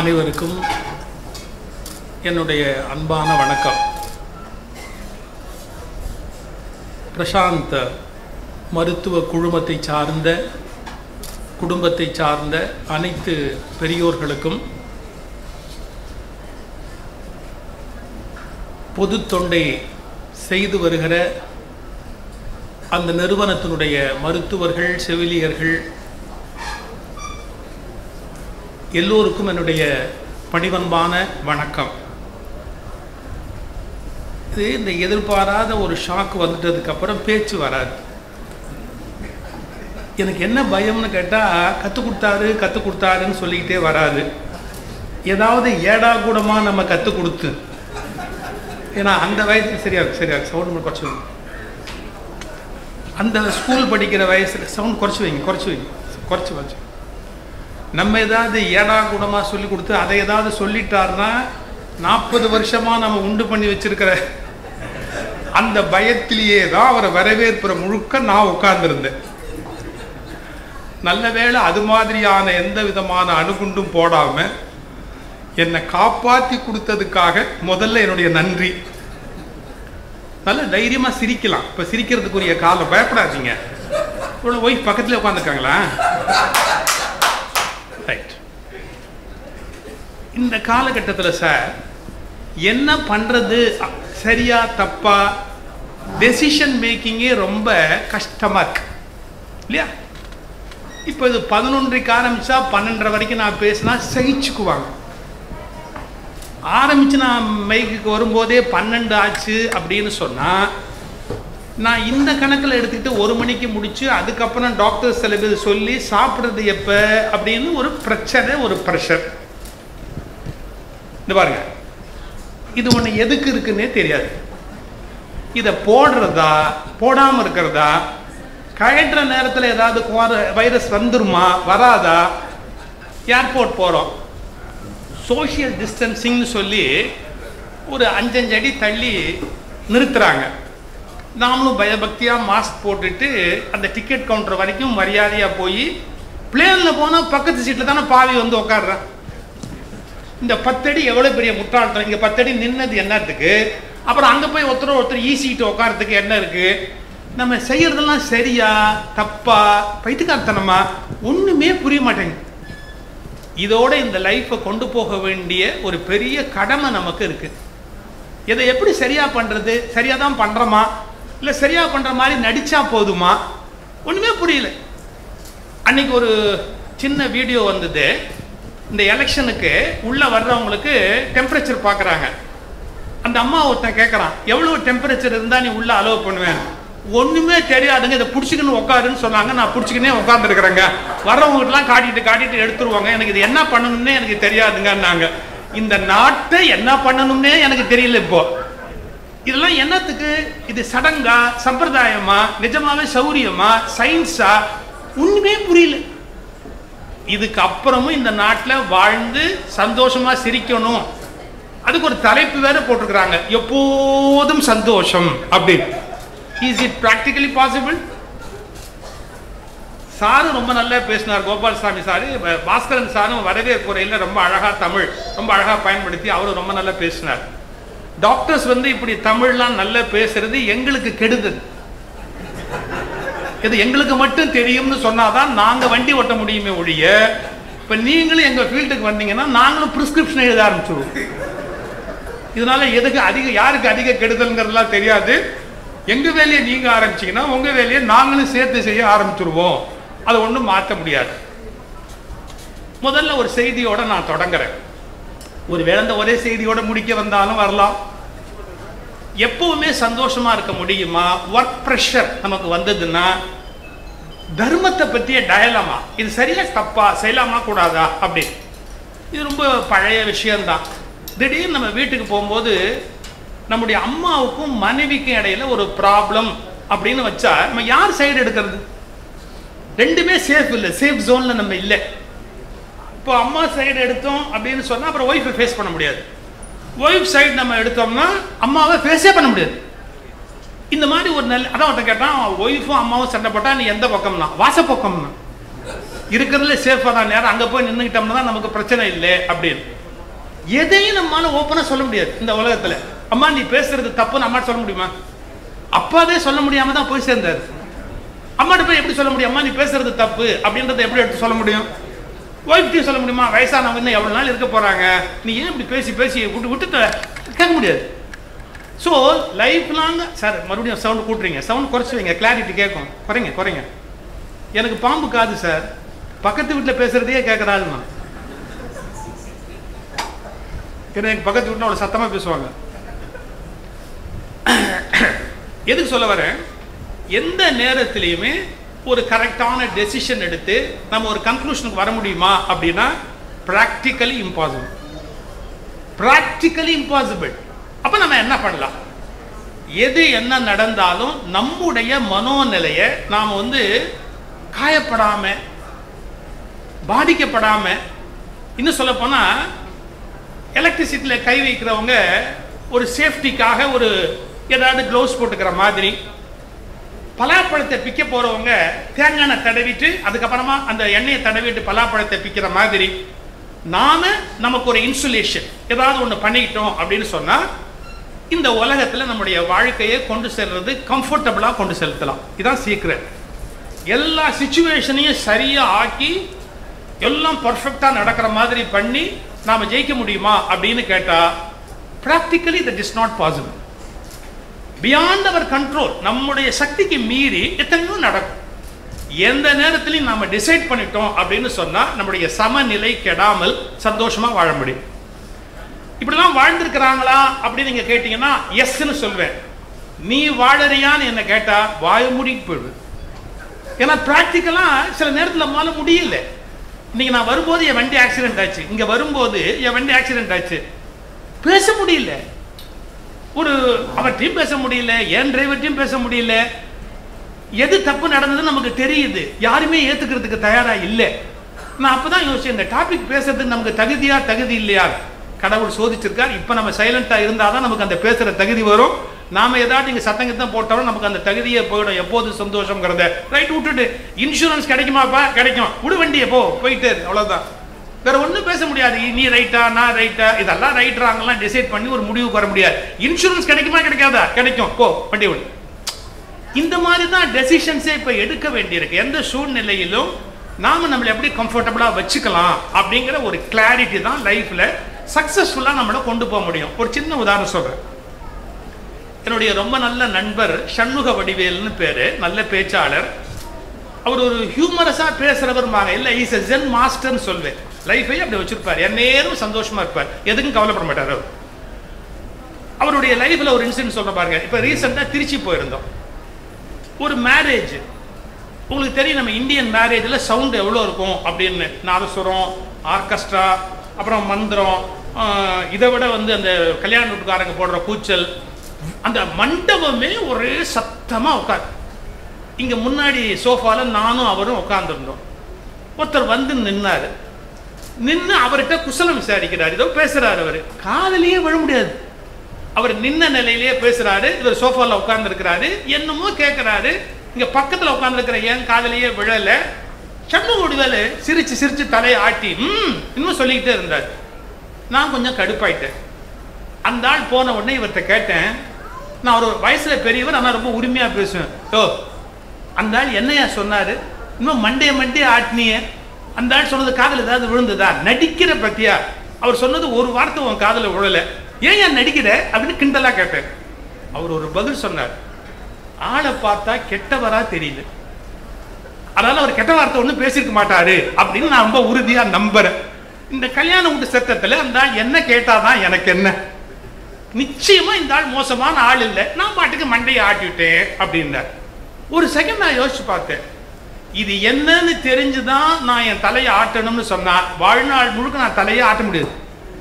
அனைவருக்கும் என்னுடைய அன்பான வணக்கம் பிரசாந்த் மருத்துவ குழுமத்தை சார்ந்த குடும்பத்தை சார்ந்த அனைத்து பெரியோர்களுக்கும் பொது தொண்டை செய்து வருகிற அந்த நிறுவனத்தினுடைய மருத்துவர்கள் செவிலியர்கள் எல்லோருக்கும் என்னுடைய பணிவன்பான வணக்கம் இது இந்த எதிர்பாராத ஒரு ஷாக் வந்துட்டதுக்கு அப்புறம் பேச்சு வராது எனக்கு என்ன பயம்னு கேட்டால் கற்றுக் கொடுத்தாரு கற்றுக் கொடுத்தாருன்னு சொல்லிக்கிட்டே வராது ஏதாவது ஏடா கூடமாக நம்ம கற்றுக் கொடுத்து ஏன்னா அந்த வயசுல சரியா சரியா சவுண்ட் குறைச்சி வைங்க அந்த ஸ்கூல் படிக்கிற வயசில் சவுண்ட் குறைச்சி வைங்க குறைச்சி வைங்க குறைச்சி வச்சு நம்ம ஏதாவது ஏடா கூடமாக சொல்லி கொடுத்து அதை ஏதாவது சொல்லிட்டாருன்னா நாற்பது வருஷமாக நம்ம உண்டு பண்ணி வச்சிருக்கிற அந்த பயத்திலேயே தான் அவரை வரவேற்புற முழுக்க நான் உட்கார்ந்துருந்தேன் நல்ல வேளை அது மாதிரியான எந்த விதமான அணுகுண்டும் போடாம என்னை காப்பாற்றி கொடுத்ததுக்காக முதல்ல என்னுடைய நன்றி நல்ல தைரியமா சிரிக்கலாம் இப்ப சிரிக்கிறதுக்குரிய காலம் பயப்படாதீங்க இவ்வளோ ஒய்ஃப் பக்கத்துல உட்காந்துருக்காங்களா ரைட் இந்த காலகட்டத்தில் சார் என்ன பண்றது அ- சரியா தப்பா டெசிஷன் மேக்கிங்கே ரொம்ப கஷ்டமா இருக்கு இல்லையா இப்போ இது பதினொன்றைக்கு ஆரம்பிச்சா பன்னெண்டரை வரைக்கும் நான் பேசினா சகிச்சுக்குவாங்க ஆரம்பிச்சு நான் மைக்குக்கு வரும்போதே பன்னெண்டு ஆச்சு அப்படின்னு சொன்னா நான் இந்த கணக்கில் எடுத்துக்கிட்டு ஒரு மணிக்கு முடிச்சு அதுக்கப்புறம் டாக்டர் சில பேர் சொல்லி சாப்பிட்றது எப்போ அப்படின்னு ஒரு பிரச்சனை ஒரு ப்ரெஷர் இந்த பாருங்க இது ஒன்று எதுக்கு இருக்குன்னே தெரியாது இதை போடுறதா போடாமல் இருக்கிறதா கழட்டுற நேரத்தில் ஏதாவது வைரஸ் வந்துருமா வராதா ஏர்போர்ட் போகிறோம் சோஷியல் டிஸ்டன்சிங்னு சொல்லி ஒரு அஞ்சஞ்சு அடி தள்ளி நிறுத்துறாங்க நாமளும் பயபக்தியாக மாஸ்க் போட்டுட்டு அந்த டிக்கெட் கவுண்டர் வரைக்கும் மரியாதையாக போய் பிளேனில் போனால் பக்கத்து சீட்டில் தானே பாவி வந்து உட்காடுறான் இந்த பத்தடி எவ்வளோ பெரிய முட்டாள்தனம் இங்கே பத்தடி நின்னது என்னத்துக்கு அப்புறம் அங்கே போய் ஒருத்தர் ஒருத்தர் ஈசிட்டு உட்காரத்துக்கு என்ன இருக்கு நம்ம செய்யறதெல்லாம் சரியா தப்பா பைத்தியக்காரத்தனமா ஒன்றுமே புரிய மாட்டேங்குது இதோட இந்த லைஃப்பை கொண்டு போக வேண்டிய ஒரு பெரிய கடமை நமக்கு இருக்கு இதை எப்படி சரியா பண்றது சரியா தான் பண்றோமா இல்லை சரியா பண்ற மாதிரி நடிச்சா போதுமா ஒண்ணுமே புரியல அன்னைக்கு ஒரு சின்ன வீடியோ வந்தது இந்த எலெக்ஷனுக்கு உள்ள வர்றவங்களுக்கு டெம்பரேச்சர் பார்க்குறாங்க அந்த அம்மா ஒருத்தன் கேட்குறான் எவ்வளோ டெம்பரேச்சர் இருந்தால் நீ உள்ள அலோவ் பண்ணுவேன் ஒன்றுமே தெரியாதுங்க இதை பிடிச்சிக்கின்னு உட்காருன்னு சொன்னாங்க நான் பிடிச்சிக்கினே உட்காந்துருக்குறேங்க வர்றவங்ககிட்டலாம் காட்டிட்டு காட்டிட்டு எடுத்துருவாங்க எனக்கு இது என்ன பண்ணணும்னே எனக்கு தெரியாதுங்கன்னாங்க இந்த நாட்டை என்ன பண்ணணும்னே எனக்கு தெரியல இப்போ இதெல்லாம் என்னத்துக்கு இது சடங்கா சம்பிரதாயமா நிஜமாவே சௌரியமா சயின்ஸா ஒண்ணுமே புரியல இதுக்கு அப்புறமும் இந்த நாட்டில் வாழ்ந்து சந்தோஷமா சிரிக்கணும் அதுக்கு ஒரு தலைப்பு வேற போட்டிருக்கிறாங்க எப்போதும் சந்தோஷம் அப்படின்னு is it practically possible sir ரொம்ப நல்லா பேசினார் கோபால்சாமி சாரு ப- பாஸ்கரன் சாரும் வரவேற்புரையில் ரொம்ப அழகா தமிழ் ரொம்ப அழகா பயன்படுத்தி அவரும் ரொம்ப நல்லா பேசினார் டாக்டர்ஸ் வந்து இப்படி தமிழ்லாம் நல்லா பேசுறது எங்களுக்கு கெடுதல் இது எங்களுக்கு மட்டும் தெரியும்னு சொன்னாதான் நாங்க வண்டி ஓட்ட முடியுமே ஒழிய இப்ப நீங்களும் எங்க ஃபீல்டுக்கு வந்தீங்கன்னா நாங்களும் பிரிஸ்கிரிப்ஷன் எழுத ஆரம்பிச்சிருவோம் இதனால எதுக்கு அதிக யாருக்கு அதிக கெடுதல்ங்கிறதுலாம் தெரியாது எங்க வேலையை நீங்க ஆரம்பிச்சீங்கன்னா உங்க வேலையை நாங்களும் சேர்த்து செய்ய ஆரம்பிச்சிருவோம் அதை ஒன்றும் மாற்ற முடியாது முதல்ல ஒரு செய்தியோட நான் தொடங்குறேன் ஒரு இந்த ஒரே செய்தியோட முடிக்க வந்தாலும் வரலாம் எப்பவுமே சந்தோஷமா இருக்க முடியுமா ஒர்க் ப்ரெஷர் நமக்கு வந்ததுன்னா தர்மத்தை பற்றிய டயலமா இது சரியா தப்பா செய்யலாமா கூடாதா அப்படின்னு இது ரொம்ப பழைய விஷயம்தான் திடீர்னு நம்ம வீட்டுக்கு போகும்போது நம்முடைய அம்மாவுக்கும் மனைவிக்கும் இடையில ஒரு ப்ராப்ளம் அப்படின்னு வச்சா நம்ம யார் சைடு எடுக்கிறது ரெண்டுமே சேஃப் இல்லை சேஃப் ஜோன்ல நம்ம இல்லை இப்போ அம்மா சைடு எடுத்தோம் அப்படின்னு சொன்னா அப்புறம் ஒய்ஃபை ஃபேஸ் பண்ண முடியாது ஒய்ஃப் சைடு நம்ம எடுத்தோம்னா அம்மாவை ஃபேஸே பண்ண முடியாது இந்த மாதிரி ஒரு நல்ல அதான் ஒருத்தன் கேட்டான் ஒய்ஃபும் அம்மாவும் சண்டை போட்டா நீ எந்த பக்கம்னா வாச பக்கம்னா இருக்கிறதுல சேஃபாக தான் நேரம் அங்கே போய் நின்றுக்கிட்டோம்னா தான் நமக்கு பிரச்சனை இல்லை அப்படின்னு எதையும் நம்மளால ஓப்பனாக சொல்ல முடியாது இந்த உலகத்தில் அம்மா நீ பேசுறது தப்புன்னு அம்மா சொல்ல முடியுமா அப்பாவே சொல்ல முடியாம தான் போய் சேர்ந்தாரு அம்மாட்ட போய் எப்படி சொல்ல முடியும் அம்மா நீ பேசுறது தப்பு அப்படின்றத எப்படி எடுத்து சொல்ல முடியும் ஒய்ஃப்டையும் சொல்ல முடியுமா வயசானவங்க இன்னும் எவ்வளோ நாள் இருக்க போறாங்க நீ ஏன் இப்படி பேசி பேசி விட்டு விட்டுட்ட கேட்க முடியாது ஸோ லைஃப் லாங் சார் மறுபடியும் சவுண்ட் கூட்டுறீங்க சவுண்ட் குறைச்சி வைங்க கிளாரிட்டி கேட்கும் குறைங்க குறைங்க எனக்கு பாம்பு காது சார் பக்கத்து வீட்டில் பேசுறதையே கேட்குறாருமா ஏன்னா எங்கள் பக்கத்து வீட்டில் அவ்வளோ சத்தமாக பேசுவாங்க எதுக்கு சொல்ல வரேன் எந்த நேரத்திலையுமே ஒரு கரெக்டான டெசிஷன் எடுத்து நம்ம ஒரு கன்க்ளூஷனுக்கு வர முடியுமா அப்படின்னா ப்ராக்டிக்கலி இம்பாசிபிள் ப்ராக்டிக்கலி இம்பாசிபிள் அப்போ நம்ம என்ன பண்ணலாம் எது என்ன நடந்தாலும் நம்முடைய மனோநிலையை நாம் வந்து காயப்படாம பாதிக்கப்படாம இன்னும் சொல்ல போனா எலக்ட்ரிசிட்டியில் கை வைக்கிறவங்க ஒரு சேஃப்டிக்காக ஒரு ஏதாவது க்ளவுஸ் போட்டுக்கிற மாதிரி பலாப்பழத்தை பிக்க போறவங்க தேங்காய் தடவிட்டு அதுக்கப்புறமா அந்த எண்ணெயை தடவிட்டு பலாப்பழத்தை பிக்கிற மாதிரி நாம நமக்கு ஒரு இன்சுலேஷன் ஏதாவது ஒன்று பண்ணிக்கிட்டோம் அப்படின்னு சொன்னா இந்த உலகத்துல நம்முடைய வாழ்க்கையை கொண்டு செல்றது கம்ஃபர்டபுளா கொண்டு செலுத்தலாம் இதுதான் சீக்ரெட் எல்லா சுச்சுவேஷனையும் சரியா ஆக்கி எல்லாம் பர்ஃபெக்டா நடக்கிற மாதிரி பண்ணி நாம ஜெயிக்க முடியுமா அப்படின்னு கேட்டா practically that is not possible beyond our control நம்முடைய சக்திக்கு மீறி எத்தனையோ நடக்கும் எந்த நேரத்திலையும் நாம டிசைட் பண்ணிட்டோம் அப்படின்னு சொன்னா நம்முடைய சமநிலை கெடாமல் சந்தோஷமா வாழ முடியும் இப்படிலாம் வாழ்ந்திருக்கிறாங்களா அப்படின்னு நீங்க கேட்டீங்கன்னா எஸ்ன்னு சொல்வேன் நீ வாழறியான்னு என்ன கேட்டா வாய மூடிட்டு போயிடுவேன் ஏன்னா பிராக்டிக்கலா சில நேரத்தில் நம்மளால முடியல இன்னைக்கு நான் வரும்போது என் வண்டி ஆக்சிடென்ட் ஆச்சு இங்க வரும்போது என் வண்டி ஆக்சிடென்ட் ஆச்சு பேச முடியல ஒரு அவர்கிட்டையும் பேச முடியல என் டிரைவர்ட்டையும் பேச முடியல எது தப்பு நடந்ததுன்னு நமக்கு தெரியுது யாருமே ஏத்துக்கிறதுக்கு தயாரா இல்லை நான் அப்பதான் யோசிச்சேன் இந்த டாபிக் பேசுறதுக்கு நமக்கு தகுதியா தகுதி இல்லையா கடவுள் சோதிச்சிருக்கார் இப்ப நம்ம சைலண்டா இருந்தாதான் நமக்கு அந்த பேசுற தகுதி வரும் நாம ஏதாவது இங்க சத்தங்கத்தான் போட்டாலும் நமக்கு அந்த தகுதியே போயிடும் எப்போது சந்தோஷங்கிறத ரைட் விட்டுட்டு இன்சூரன்ஸ் கிடைக்குமாப்பா கிடைக்கும் விடு வண்டியை போ போயிட்டு இரு, அவ்வளவுதான் வேற ஒண்ணும் பேச முடியாது நீ ரைட்டா நான் ரைட்டா இதெல்லாம் ரைட்ராங்கலாம் டிசைட் பண்ணி ஒரு முடிவுக்கு வர முடியாது இன்சூரன்ஸ் கிடைக்குமா கிடைக்காதா கிடைக்கும் போ வண்டி விடு இந்த மாதிரி தான் டெசிஷன்ஸே இப்போ எடுக்க வேண்டியிருக்கு எந்த சூழ்நிலையிலும் நாம நம்மளை எப்படி கம்ஃபர்டபுளாக வச்சுக்கலாம் அப்படிங்கிற ஒரு கிளாரிட்டி தான் லைஃப்ல சக்ஸஸ்ஃபுல்லாக நம்மளை கொண்டு போக முடியும் ஒரு சின்ன உதாரணம் சொல்றேன் என்னுடைய ரொம்ப நல்ல நண்பர் சண்முக வடிவேல்னு பேரு நல்ல பேச்சாளர் அவர் ஒரு ஹியூமரஸா பேசுறவருமாங்க இல்ல இஸ் எ ஜென் மாஸ்டர்னு சொல்வேன் லைஃபை அப்படி வச்சிருப்பார் என் நேரம் சந்தோஷமா இருப்பார் எதுக்கும் கவலைப்பட மாட்டார் அவர் அவருடைய லைஃப்ல ஒரு இன்சிடென்ட் சொல்ற பாருங்க இப்ப ரீசெண்டா திருச்சி போயிருந்தோம் ஒரு மேரேஜ் உங்களுக்கு தெரியும் நம்ம இந்தியன் மேரேஜில் சவுண்ட் எவ்வளோ இருக்கும் அப்படின்னு நாதசுரம் ஆர்கெஸ்ட்ரா அப்புறம் மந்திரம் ஆஹ், இதை விட வந்து அந்த கல்யாண வீட்டுக்காரங்க போடுற கூச்சல் அந்த மண்டபமே ஒரே சத்தமாக உட்கார் இங்கே முன்னாடி சோஃபால நானும் அவரும் உட்காந்துருந்தோம் ஒருத்தர் வந்து நின்னாரு நின்று அவர்கிட்ட குசலம் விசாரிக்கிறார் ஏதோ பேசுறாரு அவர் காதலியே விழ முடியாது அவர் நின்ன நிலையிலேயே பேசுறாரு இவர் சோஃபால உட்கார்ந்து இருக்கிறாரு என்னமோ கேட்கிறாரு இங்க பக்கத்துல உட்கார்ந்து இருக்கிற என் காதலியே விழல சண்முக வடிவேலு சிரிச்சு சிரிச்சு தலையை ஆட்டி ம் இன்னும் சொல்லிக்கிட்டே இருந்தார் நான் கொஞ்சம் கடுப்பாயிட்டேன் அந்த ஆள் போன உடனே இவர்கிட்ட கேட்டேன் நான் ஒரு வயசுல பெரியவர் ஆனால் ரொம்ப உரிமையா பேசுவேன் ஓ அந்த ஆள் என்னையா சொன்னாரு இன்னும் மண்டைய மண்டைய ஆட்டினியே அந்த ஆள் சொன்னது காதுல ஏதாவது விழுந்ததா நடிக்கிற பத்தியா அவர் சொன்னது ஒரு வார்த்தை உன் காதுல விழல ஏன் ஏன் நடிக்கிற அப்படின்னு கிண்டலா கேட்டேன் அவர் ஒரு பதில் சொன்னார் ஆளை பார்த்தா கெட்டவரா தெரியல அதனால அவர் கெட்ட வார்த்தை ஒன்றும் பேசியிருக்க மாட்டாரு அப்படின்னு நான் ரொம்ப உறுதியா நம்புறேன் இந்த கல்யாண வீட்டு சட்டத்துல அந்த ஆள் என்ன கேட்டாதான் எனக்கு என்ன நிச்சயமா இந்த ஆள் மோசமான ஆள் இல்லை நான் பாட்டுக்கு மண்டையை ஆட்டிவிட்டேன் அப்படின்னார் ஒரு செகண்ட் நான் யோசிச்சு பார்த்தேன் இது என்னன்னு தெரிஞ்சுதான் நான் என் தலையை ஆட்டணும்னு சொன்னா வாழ்நாள் முழுக்க நான் தலையை ஆட்ட முடியாது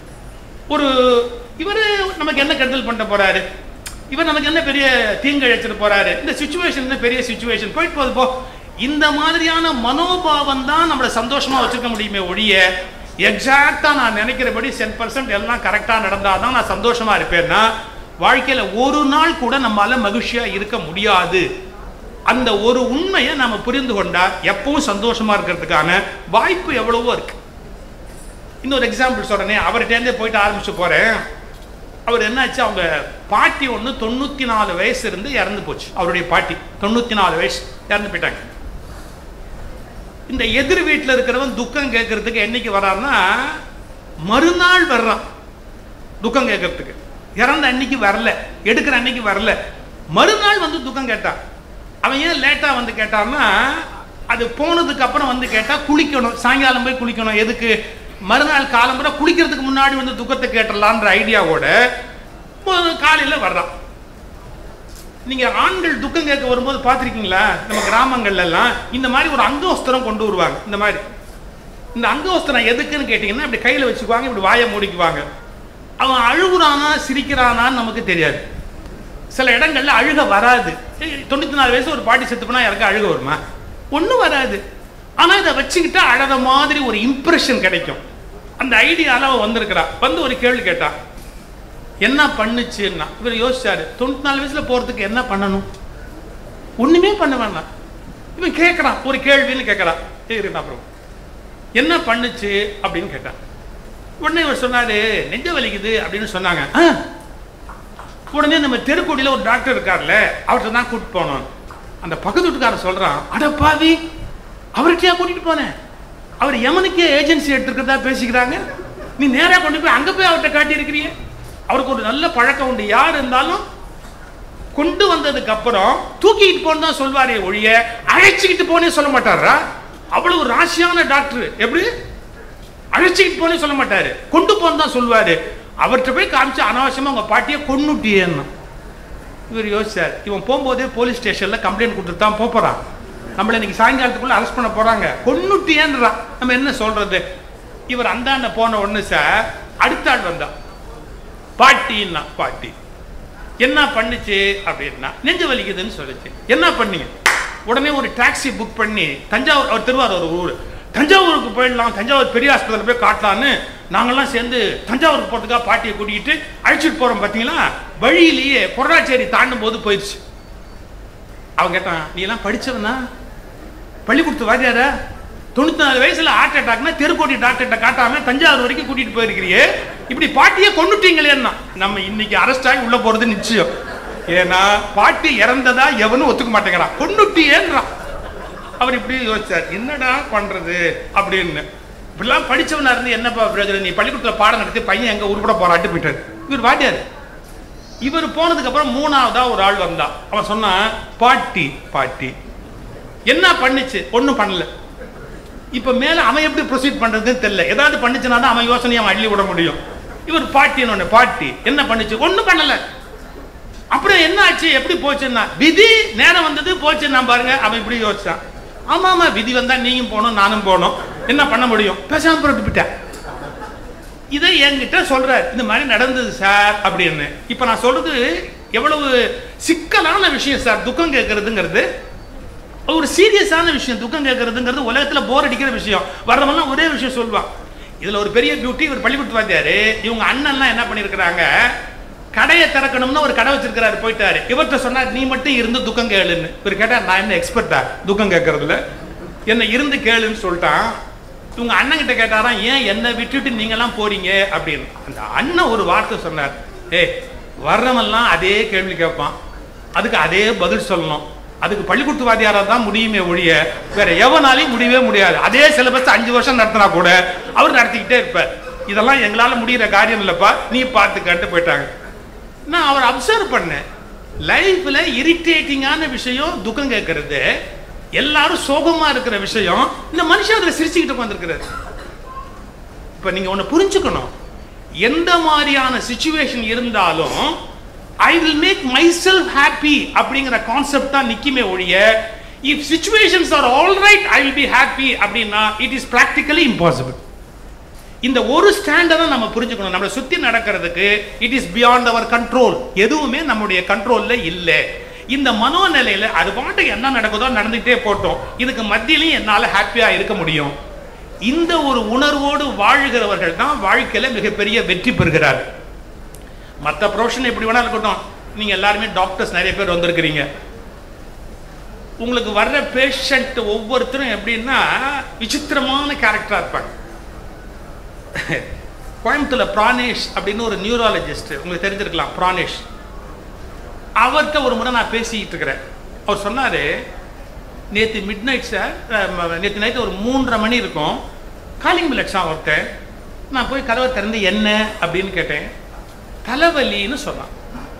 ஒரு இவரு நமக்கு என்ன கெடுதல் பண்ண போறாரு இவர் நமக்கு என்ன பெரிய தீங்கு இழைச்சிட்டு போறாரு இந்த சுச்சுவேஷன் என்ன பெரிய சுச்சுவேஷன் போயிட்டு போகுது போ இந்த மாதிரியான மனோபாவம் தான் நம்மளை சந்தோஷமா வச்சுக்க முடியுமே ஒழிய எக்ஸாக்டா நான் நினைக்கிறபடி சென் பர்சன்ட் எல்லாம் கரெக்டா நடந்தாதான் நான் சந்தோஷமா இருப்பேன்னா வாழ்க்கையில ஒரு நாள் கூட நம்மால மகிழ்ச்சியா இருக்க முடியாது அந்த ஒரு உண்மையை நாம புரிந்து கொண்டா எப்பவும் சந்தோஷமா இருக்கிறதுக்கான வாய்ப்பு எவ்வளவோ இருக்கு இன்னொரு எக்ஸாம்பிள் சொல்றேனே அவர்கிட்டேருந்தே போயிட்டு ஆரம்பிச்சு போறேன் அவர் என்னாச்சு அவங்க பாட்டி ஒன்று தொண்ணூற்றி நாலு வயசு இருந்து இறந்து போச்சு அவருடைய பாட்டி தொண்ணூற்றி நாலு வயசு இறந்து போயிட்டாங்க இந்த எதிர் வீட்டில் இருக்கிறவன் துக்கம் கேட்கறதுக்கு என்னைக்கு வரான்னா மறுநாள் வர்றான் துக்கம் கேட்கறதுக்கு இறந்த அன்னைக்கு வரல எடுக்கிற அன்னைக்கு வரல மறுநாள் வந்து துக்கம் கேட்டான் அவன் ஏன் லேட்டாக வந்து கேட்டான்னா அது போனதுக்கு அப்புறம் வந்து கேட்டால் குளிக்கணும் சாயங்காலம் போய் குளிக்கணும் எதுக்கு மறுநாள் காலம்புற குளிக்கிறதுக்கு முன்னாடி வந்து துக்கத்தை கேட்டுடலான்ற ஐடியாவோட காலையில் வர்றான் நீங்க ஆண்கள் துக்கம் கேட்க வரும்போது பார்த்துருக்கீங்களா நம்ம கிராமங்கள்ல எல்லாம் இந்த மாதிரி ஒரு அங்கவஸ்திரம் கொண்டு வருவாங்க இந்த மாதிரி இந்த அங்கவஸ்திரம் எதுக்குன்னு கேட்டிங்கன்னா இப்படி கையில் வச்சுக்குவாங்க இப்படி வாயை மூடிக்குவாங்க அவன் அழுகுறானா சிரிக்கிறானான்னு நமக்கு தெரியாது சில இடங்கள்ல அழுக வராது ஏய், தொண்ணூத்தி நாலு வயசு ஒரு பாட்டி செத்து போனா யாருக்கு அழுக வருமா ஒன்றும் வராது ஆனா இதை வச்சுக்கிட்டா அழற மாதிரி ஒரு இம்ப்ரெஷன் கிடைக்கும் அந்த ஐடியால அவன் வந்திருக்கிறா வந்து ஒரு கேள்வி கேட்டான் என்ன பண்ணுச்சுன்னா இவர் யோசிச்சாரு தொண்ணூத்தி நாலு வயசுல போறதுக்கு என்ன பண்ணணும் ஒண்ணுமே பண்ண வேண்டாம் இவன் கேட்கறான் ஒரு கேள்வின்னு கேட்கறான் இருக்கட்டும் அப்புறம் என்ன பண்ணுச்சு அப்படின்னு கேட்டான் உடனே இவர் சொன்னாரு நெஞ்ச வலிக்குது அப்படின்னு சொன்னாங்க "ஆ." உடனே நம்ம தெருக்கோடியில் ஒரு டாக்டர் இருக்கார்ல அவர்கிட்ட தான் கூட்டிட்டு போனோம் அந்த பக்கத்து வீட்டுக்காரர் சொல்றான் அட பாவி அவர்கிட்டயா கூட்டிட்டு போனேன் அவர் எமனுக்கே ஏஜென்சி எடுத்துருக்கிறதா பேசிக்கிறாங்க நீ நேரா கொண்டு போய் அங்க போய் அவர்கிட்ட காட்டியிருக்கிறீங்க அவருக்கு ஒரு நல்ல பழக்கம் உண்டு யார் இருந்தாலும் கொண்டு வந்ததுக்கு அப்புறம் தூக்கிட்டு போன்னு தான் சொல்வாரே ஒழிய அழைச்சிக்கிட்டு போனே சொல்ல மாட்டாரா அவ்வளவு ராசியான டாக்டர் எப்படி அழைச்சிக்கிட்டு போனே சொல்ல மாட்டாரு கொண்டு போன்னு தான் சொல்லுவாரு அவர்கிட்ட போய் காமிச்சு அனாவசியமா உங்க பாட்டியை கொன்னுட்டியேன்னா இவர் யோசிச்சார் இவன் போகும்போதே போலீஸ் ஸ்டேஷன்ல கம்ப்ளைண்ட் கொடுத்துட்டு தான் போப் போறான் நம்மள இன்னைக்கு சாயங்காலத்துக்குள்ள அரெஸ்ட் பண்ண போறாங்க கொன்னுட்டியேன்றான் நம்ம என்ன சொல்றது இவர் அந்தாண்ட போன உடனே சார் அடுத்த ஆள் வந்தான் பாட்டின்னா பாட்டி என்ன பண்ணுச்சு அப்படின்னா நெஞ்சு வலிக்குதுன்னு சொல்லுச்சு என்ன பண்ணீங்க உடனே ஒரு டாக்ஸி புக் பண்ணி தஞ்சாவூர் அவர் திருவாரூர் ஊர் தஞ்சாவூருக்கு போயிடலாம் தஞ்சாவூர் பெரிய ஆஸ்பத்திரியில் போய் காட்டலான்னு நாங்கெல்லாம் சேர்ந்து தஞ்சாவூருக்கு போகிறதுக்காக பாட்டியை கூட்டிகிட்டு அழைச்சிட்டு போகிறோம் பார்த்தீங்களா வழியிலேயே பொருளாச்சேரி தாண்டும் போது போயிடுச்சு அவன் கேட்டான் நீ எல்லாம் படிச்சவனா பள்ளிக்கூடத்து வாத்தியாரா தொண்ணூத்தி நாலு வயசுல ஹார்ட் அட்டாக்னா தெருக்கோட்டி டாக்டர்கிட்ட காட்டாம தஞ்சாவூர் வரைக்கும் கூட்டிட்டு போயிருக்கிறியே இப்படி பாட்டியை கொண்டுட்டீங்களேன்னா நம்ம இன்னைக்கு அரெஸ்ட் ஆகி உள்ள போறது நிச்சயம் ஏன்னா பாட்டி இறந்ததா எவனும் ஒத்துக்க மாட்டேங்கிறான் கொண்டுட்டியேன்றான் அவர் இப்படி யோசிச்சார் என்னடா பண்றது அப்படின்னு இப்படிலாம் படிச்சவனா இருந்து என்னப்பா பிரயோஜனம் நீ பள்ளிக்கூடத்துல பாடம் நடத்தி பையன் எங்க உருப்பட போராட்டு போயிட்டாரு இவர் வாத்தியாரு இவர் போனதுக்கு அப்புறம் மூணாவதா ஒரு ஆள் வந்தான் அவன் சொன்னான் பாட்டி பாட்டி என்ன பண்ணுச்சு ஒண்ணும் பண்ணல இப்ப மேல அவன் எப்படி ப்ரொசீட் பண்றதுன்னு தெரியல ஏதாவது பண்ணுச்சுனா தான் அவன் யோசனையை அவன் அள்ளி விட முடியும் இவர் பாட்டின்னு ஒண்ணு பாட்டி என்ன பண்ணுச்சு ஒண்ணும் பண்ணல அப்புறம் என்ன ஆச்சு எப்படி போச்சுன்னா விதி நேரம் வந்தது போச்சுன்னா பாருங்க அவன் இப்படி யோசிச்சான் ஆமா ஆமா விதி வந்தா நீயும் போகணும் நானும் போகணும் என்ன பண்ண முடியும் பேசாம போட்டு விட்டேன் இதை என்கிட்ட சொல்றார் இந்த மாதிரி நடந்தது சார் அப்படின்னு இப்ப நான் சொல்றது எவ்வளவு சிக்கலான விஷயம் சார் துக்கம் கேட்கறதுங்கிறது ஒரு சீரியஸான விஷயம் துக்கம் கேட்கறதுங்கிறது உலகத்துல போர் அடிக்கிற விஷயம் வர்றவங்கலாம் ஒரே விஷயம் சொல்லுவான் இதுல ஒரு பெரிய பியூட்டி ஒரு பள்ளிக்கூடத்து வாத்தியாரு இவங்க அண்ணன்லாம் என்ன பண்ணிருக்கிறாங்க கடையை திறக்கணும்னு ஒரு கடை வச்சிருக்கிறாரு போயிட்டாரு இவர்கிட்ட சொன்னார் நீ மட்டும் இருந்து துக்கம் கேளுன்னு இவர் கேட்டா நான் என்ன எக்ஸ்பர்ட்டா துக்கம் கேட்கறதுல என்ன இருந்து கேளுன்னு சொல்லிட்டான் இவங்க அண்ணன் கிட்ட கேட்டாராம் ஏன் என்னை விட்டுட்டு நீங்கெல்லாம் போறீங்க அப்படின்னு அந்த அண்ணன் ஒரு வார்த்தை சொன்னார் ஏய் வர்றவன்லாம் அதே கேள்வி கேட்பான் அதுக்கு அதே பதில் சொல்லணும் அதுக்கு பள்ளிக்கூட்டு வாத்தியாரா தான் முடியுமே ஒழிய வேற எவனாலையும் முடியவே முடியாது அதே சிலபஸ் அஞ்சு வருஷம் நடத்தினா கூட அவர் நடத்திக்கிட்டே இருப்பார் இதெல்லாம் எங்களால முடியிற காரியம் இல்லப்பா நீ பார்த்துக்கன்ட்டு போயிட்டாங்க நான் அவர் அப்சர்வ் பண்ணேன் லைஃப்ல இரிட்டேட்டிங்கான விஷயம் துக்கம் கேட்கறது எல்லாரும் சோகமா இருக்கிற விஷயம் இந்த மனுஷன் அதுல சிரிச்சுக்கிட்டு உட்காந்துருக்கிறாரு இப்ப நீங்க ஒண்ணு புரிஞ்சுக்கணும் எந்த மாதிரியான சுச்சுவேஷன் இருந்தாலும் I will make myself happy அப்படிங்கிற கான்செப்ட் தான் நிக்குமே ஒழிய if situations are all right I will be happy அப்படின்னா இட் இஸ் ப்ராக்டிக்கலி இம்பாசிபிள் இந்த ஒரு ஸ்டாண்டை தான் நம்ம புரிஞ்சுக்கணும் நம்மளை சுத்தி நடக்கிறதுக்கு it is beyond our control எதுவுமே நம்முடைய கண்ட்ரோல்ல இல்லை இந்த மனோநிலையில அது பாட்டுக்கு என்ன நடக்குதோ நடந்துகிட்டே போட்டோம் இதுக்கு மத்தியிலையும் என்னால ஹாப்பியா இருக்க முடியும் இந்த ஒரு உணர்வோடு வாழுகிறவர்கள் தான் வாழ்க்கையில மிகப்பெரிய வெற்றி பெறுகிறார்கள் மற்ற ப்ரொஃபஷன் எப்படி வேணா இருக்கட்டும் நீங்க எல்லாருமே டாக்டர்ஸ் நிறைய பேர் வந்திருக்கிறீங்க உங்களுக்கு வர்ற பேஷண்ட் ஒவ்வொருத்தரும் எப்படின்னா விசித்திரமான கேரக்டராக இருப்பாங்க கோயம்புத்தூர்ல பிரானேஷ் அப்படின்னு ஒரு நியூராலஜிஸ்ட் உங்களுக்கு தெரிஞ்சிருக்கலாம் பிரானேஷ் அவர்கிட்ட ஒரு முறை நான் பேசிக்கிட்டு இருக்கிறேன் அவர் சொன்னார் நேற்று மிட் நைட் சார் நேற்று நைட்டு ஒரு மூன்றரை மணி இருக்கும் காலிங் பில் அடிச்சான் ஒருத்தன் நான் போய் கதவை திறந்து என்ன அப்படின்னு கேட்டேன் தலைவலின்னு சொன்னான்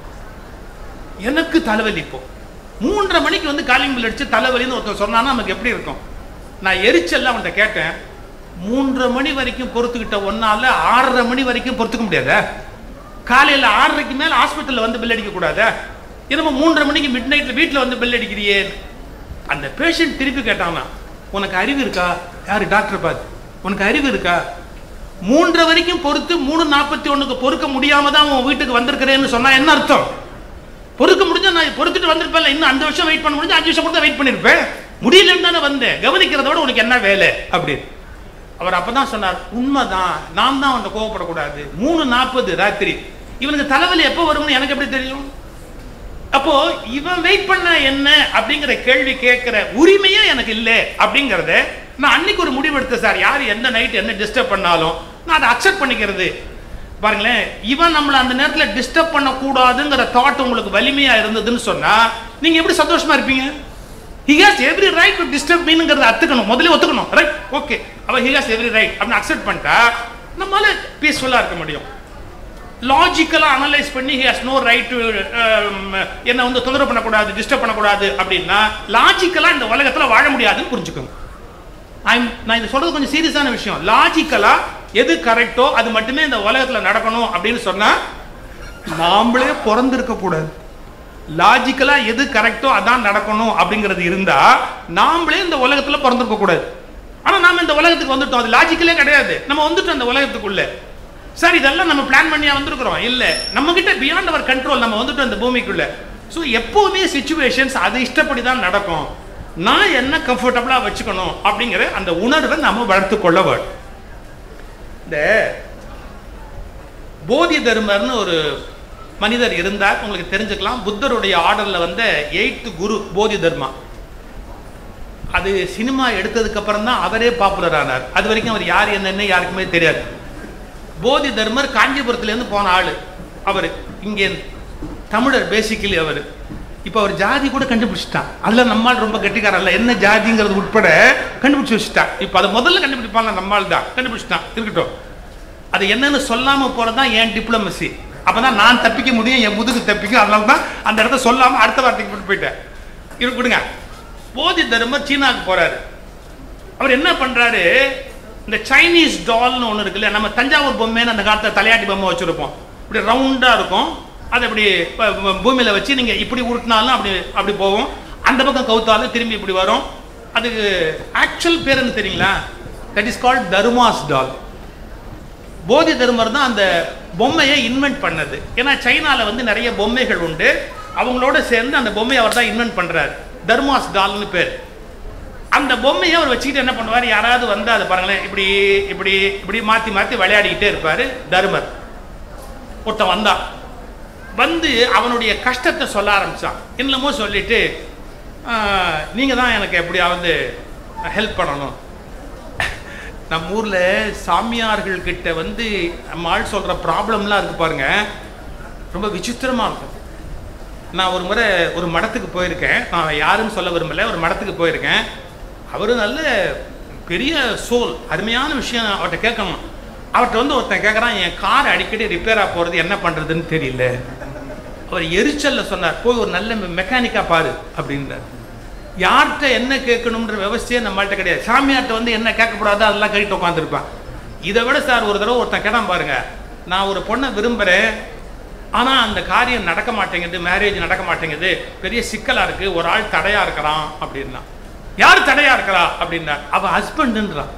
எனக்கு தலைவலி இப்போ மூன்றரை மணிக்கு வந்து காலிங் பில் அடிச்சு தலைவலின்னு ஒருத்தன் சொன்னான்னா நமக்கு எப்படி இருக்கும் நான் எரிச்சல்ல அவன்கிட்ட கேட்டேன் மூன்றரை மணி வரைக்கும் பொறுத்துக்கிட்ட ஒன்னால ஆறரை மணி வரைக்கும் பொறுத்துக்க முடியாதா காலையில் ஆறரைக்கு மேலே ஹாஸ்பிட்டலில் வந்து பில் அடிக்க கூடாதா என்னமோ மூன்றரை மணிக்கு மிட் நைட்டில் வீட்டில் வந்து பில் அடிக்கிறியே அந்த பேஷண்ட் திருப்பி கேட்டானா உனக்கு அறிவு இருக்கா யாரு டாக்டர் பார்த்து உனக்கு அறிவு இருக்கா மூன்றரை வரைக்கும் பொறுத்து மூணு நாற்பத்தி ஒண்ணுக்கு பொறுக்க முடியாம தான் உன் வீட்டுக்கு வந்திருக்கிறேன்னு சொன்னா என்ன அர்த்தம் பொறுக்க முடிஞ்சா நான் பொறுத்துட்டு வந்திருப்பேன் இன்னும் அஞ்சு வருஷம் வெயிட் பண்ண முடிஞ்சு அஞ்சு வருஷம் கூட வெயிட் பண்ணிருப்பேன் முடியலன்னு தானே வந்தேன் கவனிக்கிறத விட உனக்கு என்ன வேலை அப்படின்னு அவர் அப்பதான் சொன்னார் உண்மைதான் நாம் தான் அவன் கோவப்படக்கூடாது மூணு நாற்பது ராத்திரி இவனுக்கு தலைவலி எப்போ வரும்னு எனக்கு எப்படி தெரியும் அப்போ இவன் வெயிட் பண்ண என்ன அப்படிங்கிற கேள்வி கேட்கிற உரிமையே எனக்கு இல்லை அப்படிங்கறத நான் அன்னைக்கு ஒரு முடிவு எடுத்தேன் சார் யார் எந்த நைட் என்ன டிஸ்டர்ப் பண்ணாலும் நான் அதை அக்செப்ட் பண்ணிக்கிறது பாருங்களேன் இவன் நம்மளை அந்த நேரத்தில் டிஸ்டர்ப் பண்ணக்கூடாதுங்கிற தாட் உங்களுக்கு வலிமையா இருந்ததுன்னு சொன்னா நீங்க எப்படி சந்தோஷமா இருப்பீங்க he has every right to disturb மீனுங்கிறத அத்துக்கணும் முதல்ல ஒத்துக்கணும் ரைட் ஓகே அவன் ஹி ஹாஸ் எவ்ரி ரைட் அப்படின்னு அக்செப்ட் பண்ணிட்டா நம்மளால பீஸ்ஃபுல்லாக இருக்க முடியும் லாஜிக்கலாக அனலைஸ் பண்ணி he has no right to என்ன வந்து தொந்தரவு பண்ணக்கூடாது டிஸ்டர்ப் பண்ணக்கூடாது அப்படின்னா லாஜிக்கலாக இந்த உலகத்தில் வாழ முடியாதுன்னு புரிஞ்சுக்கோங்க I'm நான் இது சொல்றது கொஞ்சம் சீரியஸான விஷயம் லாஜிக்கலா எது கரெக்டோ அது மட்டுமே இந்த உலகத்தில் நடக்கணும் அப்படின்னு சொன்னா நாமளே பிறந்திருக்க கூடாது லாஜிக்கலா எது கரெக்டோ அதான் நடக்கணும் அப்படிங்கிறது இருந்தா நாமளே இந்த உலகத்துல பிறந்திருக்க கூடாது ஆனா நாம இந்த உலகத்துக்கு வந்துட்டோம் அது லாஜிக்கலே கிடையாது நம்ம வந்துட்டோம் இந்த உலகத்துக்குள்ள சார் இதெல்லாம் நம்ம பிளான் பண்ணியா வந்திருக்கிறோம் இல்ல நம்ம கிட்ட பியாண்ட் அவர் கண்ட்ரோல் நம்ம வந்துட்டோம் இந்த பூமிக்குள்ள ஸோ எப்போவுமே சுச்சுவேஷன்ஸ் அது இஷ்டப்படி தான் நடக்கும் நான் என்ன கம்ஃபர்டபுளா வச்சுக்கணும் அப்படிங்கிற அந்த உணர்வை நாம வளர்த்து கொள்ள வேண்டும் இந்த போதி தர்மர்னு ஒரு மனிதர் இருந்தார் உங்களுக்கு தெரிஞ்சுக்கலாம் புத்தருடைய ஆர்டர்ல வந்த எயித்து குரு போதி தர்மா அது சினிமா எடுத்ததுக்கு அப்புறம் தான் அவரே பாப்புலர் ஆனார் அது வரைக்கும் அவர் யார் என்னன்னு யாருக்குமே தெரியாது போதி தர்மர் காஞ்சிபுரத்துலேருந்து போன ஆளு அவர் இங்கே தமிழர் பேசிக்கலி அவர் இப்போ அவர் ஜாதி கூட கண்டுபிடிச்சிட்டான் அதில் நம்மால் ரொம்ப கெட்டிக்காரன் அல்ல என்ன ஜாதிங்கிறது உட்பட கண்டுபிடிச்சி வச்சுட்டான் இப்போ அதை முதல்ல கண்டுபிடிப்பாங்க நம்மால் தான் கண்டுபிடிச்சிட்டான் இருக்கட்டும் அது என்னன்னு சொல்லாம போறதுதான் என் டிப்ளமசி அப்பதான் நான் தப்பிக்க முடியும் என் முதுகு தப்பிக்கும் அதனால தான் அந்த இடத்த சொல்லாம அடுத்த வார்த்தைக்கு போட்டு போயிட்டேன் இரு கொடுங்க போதி தர்மர் சீனாவுக்கு போறாரு அவர் என்ன பண்றாரு இந்த சைனீஸ் டால்னு ஒன்று இருக்குல்ல நம்ம தஞ்சாவூர் பொம்மைன்னு அந்த காலத்துல தலையாட்டி பொம்மை வச்சிருப்போம் இப்படி ரவுண்டா இருக்கும் அதை அப்படி ப- ப- பூமியில வச்சு நீங்க இப்படி உருட்டினாலும் அப்படி அப்படி போகும் அந்த பக்கம் கவுத்தாலும் திரும்பி இப்படி வரும் அதுக்கு ஆக்சுவல் பேர் என்ன தெரியுங்களா தட் இஸ் கால்ட் தர்மாஸ் டால் போதி தர்மர் தான் அந்த பொம்மையை இன்வென்ட் பண்ணது ஏன்னா சைனால வந்து நிறைய பொம்மைகள் உண்டு அவங்களோட சேர்ந்து அந்த பொம்மையை அவர் தான் இன்வென்ட் பண்றாரு தர்மாஸ் டால்னு பேர் அந்த பொம்மையை அவர் வச்சுக்கிட்டு என்ன பண்ணுவார் யாராவது வந்து அதை பாருங்களேன் இப்படி இப்படி இப்படி மாத்தி மாத்தி விளையாடிக்கிட்டே இருப்பாரு தர்மர் ஒருத்தன் வந்தான் வந்து அவனுடைய கஷ்டத்தை சொல்ல ஆரம்பிச்சான் என்னமோ சொல்லிட்டு "ஆஹ், நீங்க தான் எனக்கு எப்படியாவது ஹெல்ப் பண்ணணும் நம்ம ஊர்ல சாமியார்கள் கிட்ட வந்து நம்ம ஆள் சொல்ற ப்ராப்ளம்லாம் இருக்கு பாருங்க ரொம்ப விசித்திரமா இருக்கும் நான் ஒரு முறை ஒரு மடத்துக்கு போயிருக்கேன் நான் யாருன்னு சொல்ல விரும்பல ஒரு மடத்துக்கு போயிருக்கேன் அவரு நல்ல பெரிய சோல் அருமையான விஷயம் அவர்கிட்ட கேட்கணும் அவர்கிட்ட வந்து ஒருத்தன் கேட்குறான் என் கார் அடிக்கடி ரிப்பேராக போகிறது என்ன பண்ணுறதுன்னு தெரியல அவர் எரிச்சல்ல சொன்னார் போய் ஒரு நல்ல மெக்கானிக்கா பாரு அப்படின்றார் யார்கிட்ட என்ன கேட்கணுன்ற விவசாயே நம்மள்ட்ட கிடையாது சாமியார்ட்ட வந்து என்ன கேட்கக்கூடாதோ அதெல்லாம் கழிட்டு உட்காந்துருப்பான் இதை விட சார் ஒரு தடவை ஒருத்தன் கேட்டான் பாருங்க நான் ஒரு பொண்ணை விரும்புகிறேன் ஆனால் அந்த காரியம் நடக்க மாட்டேங்குது மேரேஜ் நடக்க மாட்டேங்குது பெரிய சிக்கலாக இருக்கு ஒரு ஆள் தடையா இருக்கிறான் அப்படின்னா யார் தடையா இருக்கிறா அப்படின்னா அவ ஹஸ்பண்டுன்றான்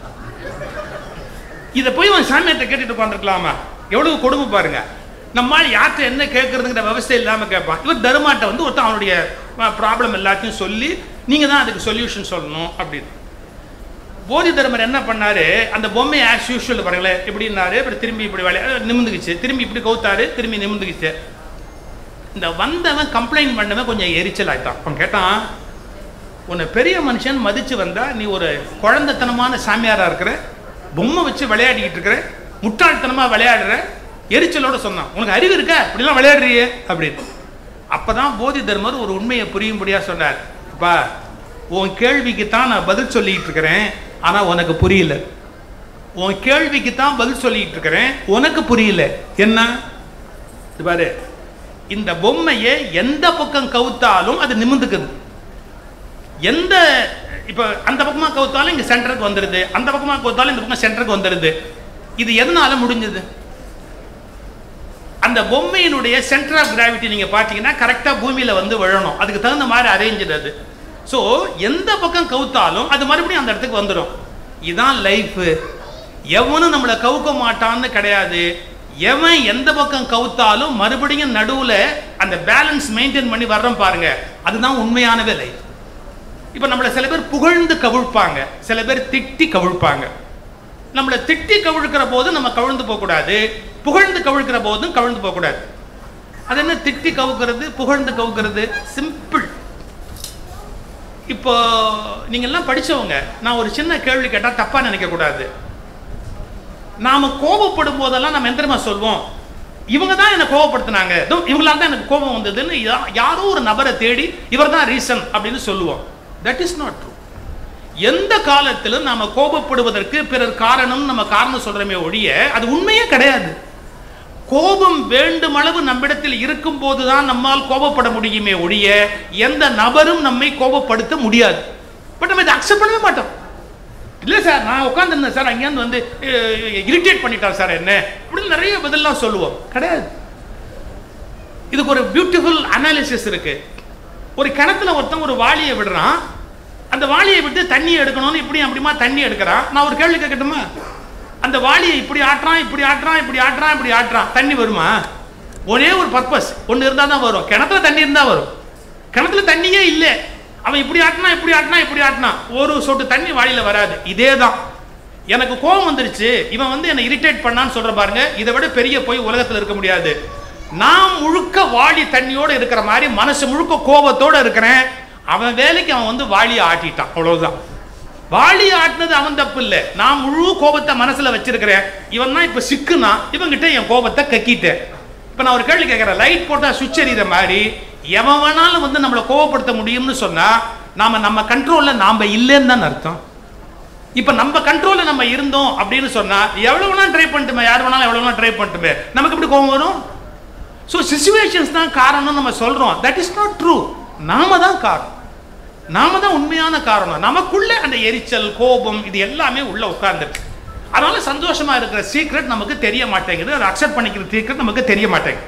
இதை போய் அவன் சாமியார்ட்ட கேட்டுட்டு உட்காந்துருக்கலாமா எவ்வளவு கொடுமை பாருங்க நம்மால் யார்கிட்ட என்ன கேட்கறதுங்கிற விவசாயம் இல்லாம கேட்பான் இவர் தருமாட்ட வந்து ஒருத்தன் அவனுடைய ப்ராப்ளம் எல்லாத்தையும் சொல்லி நீங்க தான் அதுக்கு சொல்யூஷன் சொல்லணும் அப்படின்னு போதி தர்மர் என்ன பண்ணாரு அந்த பொம்மையை ஆஸ் யூஷுவல் பாருங்களேன் இப்படின்னாரு அப்புறம் திரும்பி இப்படி விளையா நிமிந்துக்குச்சு திரும்பி இப்படி கவுத்தாரு திரும்பி நிமிந்துக்குச்சு இந்த வந்தவன் கம்ப்ளைண்ட் பண்ணவன் கொஞ்சம் எரிச்சல் ஆயிட்டான் அவன் கேட்டான் உன்னை பெரிய மனுஷன் மதிச்சு வந்தா நீ ஒரு குழந்தைத்தனமான சாமியாரா இருக்கிற பொம்மை வச்சு விளையாடிக்கிட்டு இருக்கிற முட்டாள்தனமா விளையாடுற எரிச்சலோட சொன்னான் உனக்கு அறிவு இருக்கா இப்படிலாம் விளையாடுறியே அப்படின்னு அப்பதான் போதி தர்மர் ஒரு உண்மையை புரியும்படியா சொன்னார் அப்பா உன் கேள்விக்கு தான் நான் பதில் சொல்லிட்டு இருக்கிறேன் ஆனா உனக்கு புரியல உன் கேள்விக்கு தான் பதில் சொல்லிட்டு இருக்கிறேன் உனக்கு புரியல என்ன இது பாரு இந்த பொம்மையை எந்த பக்கம் கவுத்தாலும் அது நிமிந்துக்குது எந்த இப்போ அந்த பக்கமா கவுத்தாலும் இங்க சென்டருக்கு வந்துடுது அந்த பக்கமா கவுத்தாலும் இந்த பக்கம் சென்டருக்கு வந்துடுது இது எதனால முடிஞ்சது அந்த பொம்மையினுடைய சென்டர் ஆஃப் கிராவிட்டி நீங்க பார்த்தீங்கன்னா கரெக்டா பூமியில வந்து விழணும் அதுக்கு தகுந்த மாதிரி அரேஞ்சு அது ஸோ எந்த பக்கம் கவுத்தாலும் அது மறுபடியும் அந்த இடத்துக்கு வந்துடும் இதான் லைஃப் எவனும் நம்மளை கவுக்க மாட்டான்னு கிடையாது எவன் எந்த பக்கம் கவுத்தாலும் மறுபடியும் நடுவுல அந்த பேலன்ஸ் மெயின்டைன் பண்ணி வர்றோம் பாருங்க அதுதான் உண்மையானவே லைஃப் இப்போ நம்மளை சில பேர் புகழ்ந்து கவிழ்ப்பாங்க சில பேர் திட்டி கவிழ்ப்பாங்க நம்மளை திட்டி கவிழ்க்கிற போது நம்ம கவிழ்ந்து போகக்கூடாது புகழ்ந்து கவிழ்க்கிற போதும் கவிழ்ந்து போகக்கூடாது அது என்ன திட்டி கவுக்கிறது புகழ்ந்து கவுக்கிறது சிம்பிள் இப்போ நீங்க எல்லாம் படிச்சவங்க நான் ஒரு சின்ன கேள்வி கேட்டா தப்பா நினைக்க கூடாது நாம கோபப்படும் போதெல்லாம் நம்ம எந்திரமா சொல்வோம் இவங்க தான் என்ன கோபப்படுத்தினாங்க இதோ இவங்களால தான் எனக்கு கோபம் வந்ததுன்னு யா- யாரோ ஒரு நபரை தேடி இவர் தான் ரீசன் அப்படின்னு சொல்லுவோம் தட் இஸ் நாட் ட்ரூ எந்த காலத்திலும் நாம கோபப்படுவதற்கு பிறர் காரணம் நம்ம காரணம் சொல்றோமே ஒழிய அது உண்மையே கிடையாது கோபம் வேண்டுமளவு நம்மிடத்தில் இருக்கும் போதுதான் நம்மால் கோபப்பட முடியுமே ஒழிய எந்த நபரும் நம்மை கோபப்படுத்த முடியாது பட் நம்ம இதை அக்செப்ட் பண்ணவே மாட்டோம் இல்லை சார் நான் உட்காந்துருந்தேன் சார் அங்கேருந்து வந்து இரிட்டேட் பண்ணிட்டார் சார் என்ன அப்படின்னு நிறைய பதிலாம் சொல்லுவோம் கிடையாது இதுக்கு ஒரு பியூட்டிஃபுல் அனாலிசிஸ் இருக்கு ஒரு கிணத்துல ஒருத்தன் ஒரு வாளியை விடுறான் அந்த வாளியை விட்டு தண்ணி எடுக்கணும்னு இப்படி அப்படிமா தண்ணி எடுக்கிறான் நான் ஒரு கேள்வி கேட்கட்டுமா அந்த வாளியை இப்படி ஆட்டுறான் இப்படி ஆட்டுறான் இப்படி ஆட்டுறான் இப்படி ஆட்டுறான் தண்ணி வருமா ஒரே ஒரு பர்பஸ் ஒன்று இருந்தால் தான் வரும் கிணத்துல தண்ணி இருந்தால் வரும் கிணத்துல தண்ணியே இல்லை அவன் இப்படி ஆட்டினா இப்படி ஆட்டினா இப்படி ஆட்டினா ஒரு சொட்டு தண்ணி வாளியில் வராது இதே தான் எனக்கு கோபம் வந்துருச்சு இவன் வந்து என்னை இரிட்டேட் பண்ணான்னு சொல்ற பாருங்க இதை விட பெரிய போய் உலகத்தில் இருக்க முடியாது நான் முழுக்க வாளி தண்ணியோட இருக்கிற மாதிரி மனசு முழுக்க கோபத்தோட இருக்கிறேன் அவன் வேலைக்கு அவன் வந்து வாளியை ஆட்டிட்டான் அவ்வளவுதான் வாளி ஆட்டினது அவன் தப்பு இல்லை நான் முழு கோபத்தை மனசுல வச்சிருக்கிறேன் இவன் தான் இப்ப சிக்குனா இவன்கிட்ட என் கோபத்தை கக்கிட்டேன் இப்ப நான் ஒரு கேள்வி கேட்கிறேன் லைட் போட்டா சுவிட்ச் எறிகிற மாதிரி எவன் வேணாலும் வந்து நம்மளை கோபப்படுத்த முடியும்னு சொன்னா நாம நம்ம கண்ட்ரோல்ல நாம இல்லைன்னு தான் அர்த்தம் இப்ப நம்ம கண்ட்ரோல்ல நம்ம இருந்தோம் அப்படின்னு சொன்னா எவ்வளவு வேணா ட்ரை பண்ணட்டுமே யார் வேணாலும் எவ்வளவு வேணா ட்ரை பண்ணட்டுமே நமக்கு எப்படி கோபம் வரும் ஸோ சுச்சுவேஷன்ஸ் தான் காரணம் நம்ம சொல்றோம் தட் இஸ் நாட் ட்ரூ நாம தான் காரணம் நாம தான் உண்மையான காரணம் நமக்குள்ள அந்த எரிச்சல் கோபம் இது எல்லாமே உள்ள உட்கார்ந்துருக்கு அதனால சந்தோஷமா இருக்கிற சீக்ரெட் நமக்கு தெரிய மாட்டேங்குது அதை அக்செப்ட் பண்ணிக்கிற சீக்ரெட் நமக்கு தெரிய மாட்டேங்குது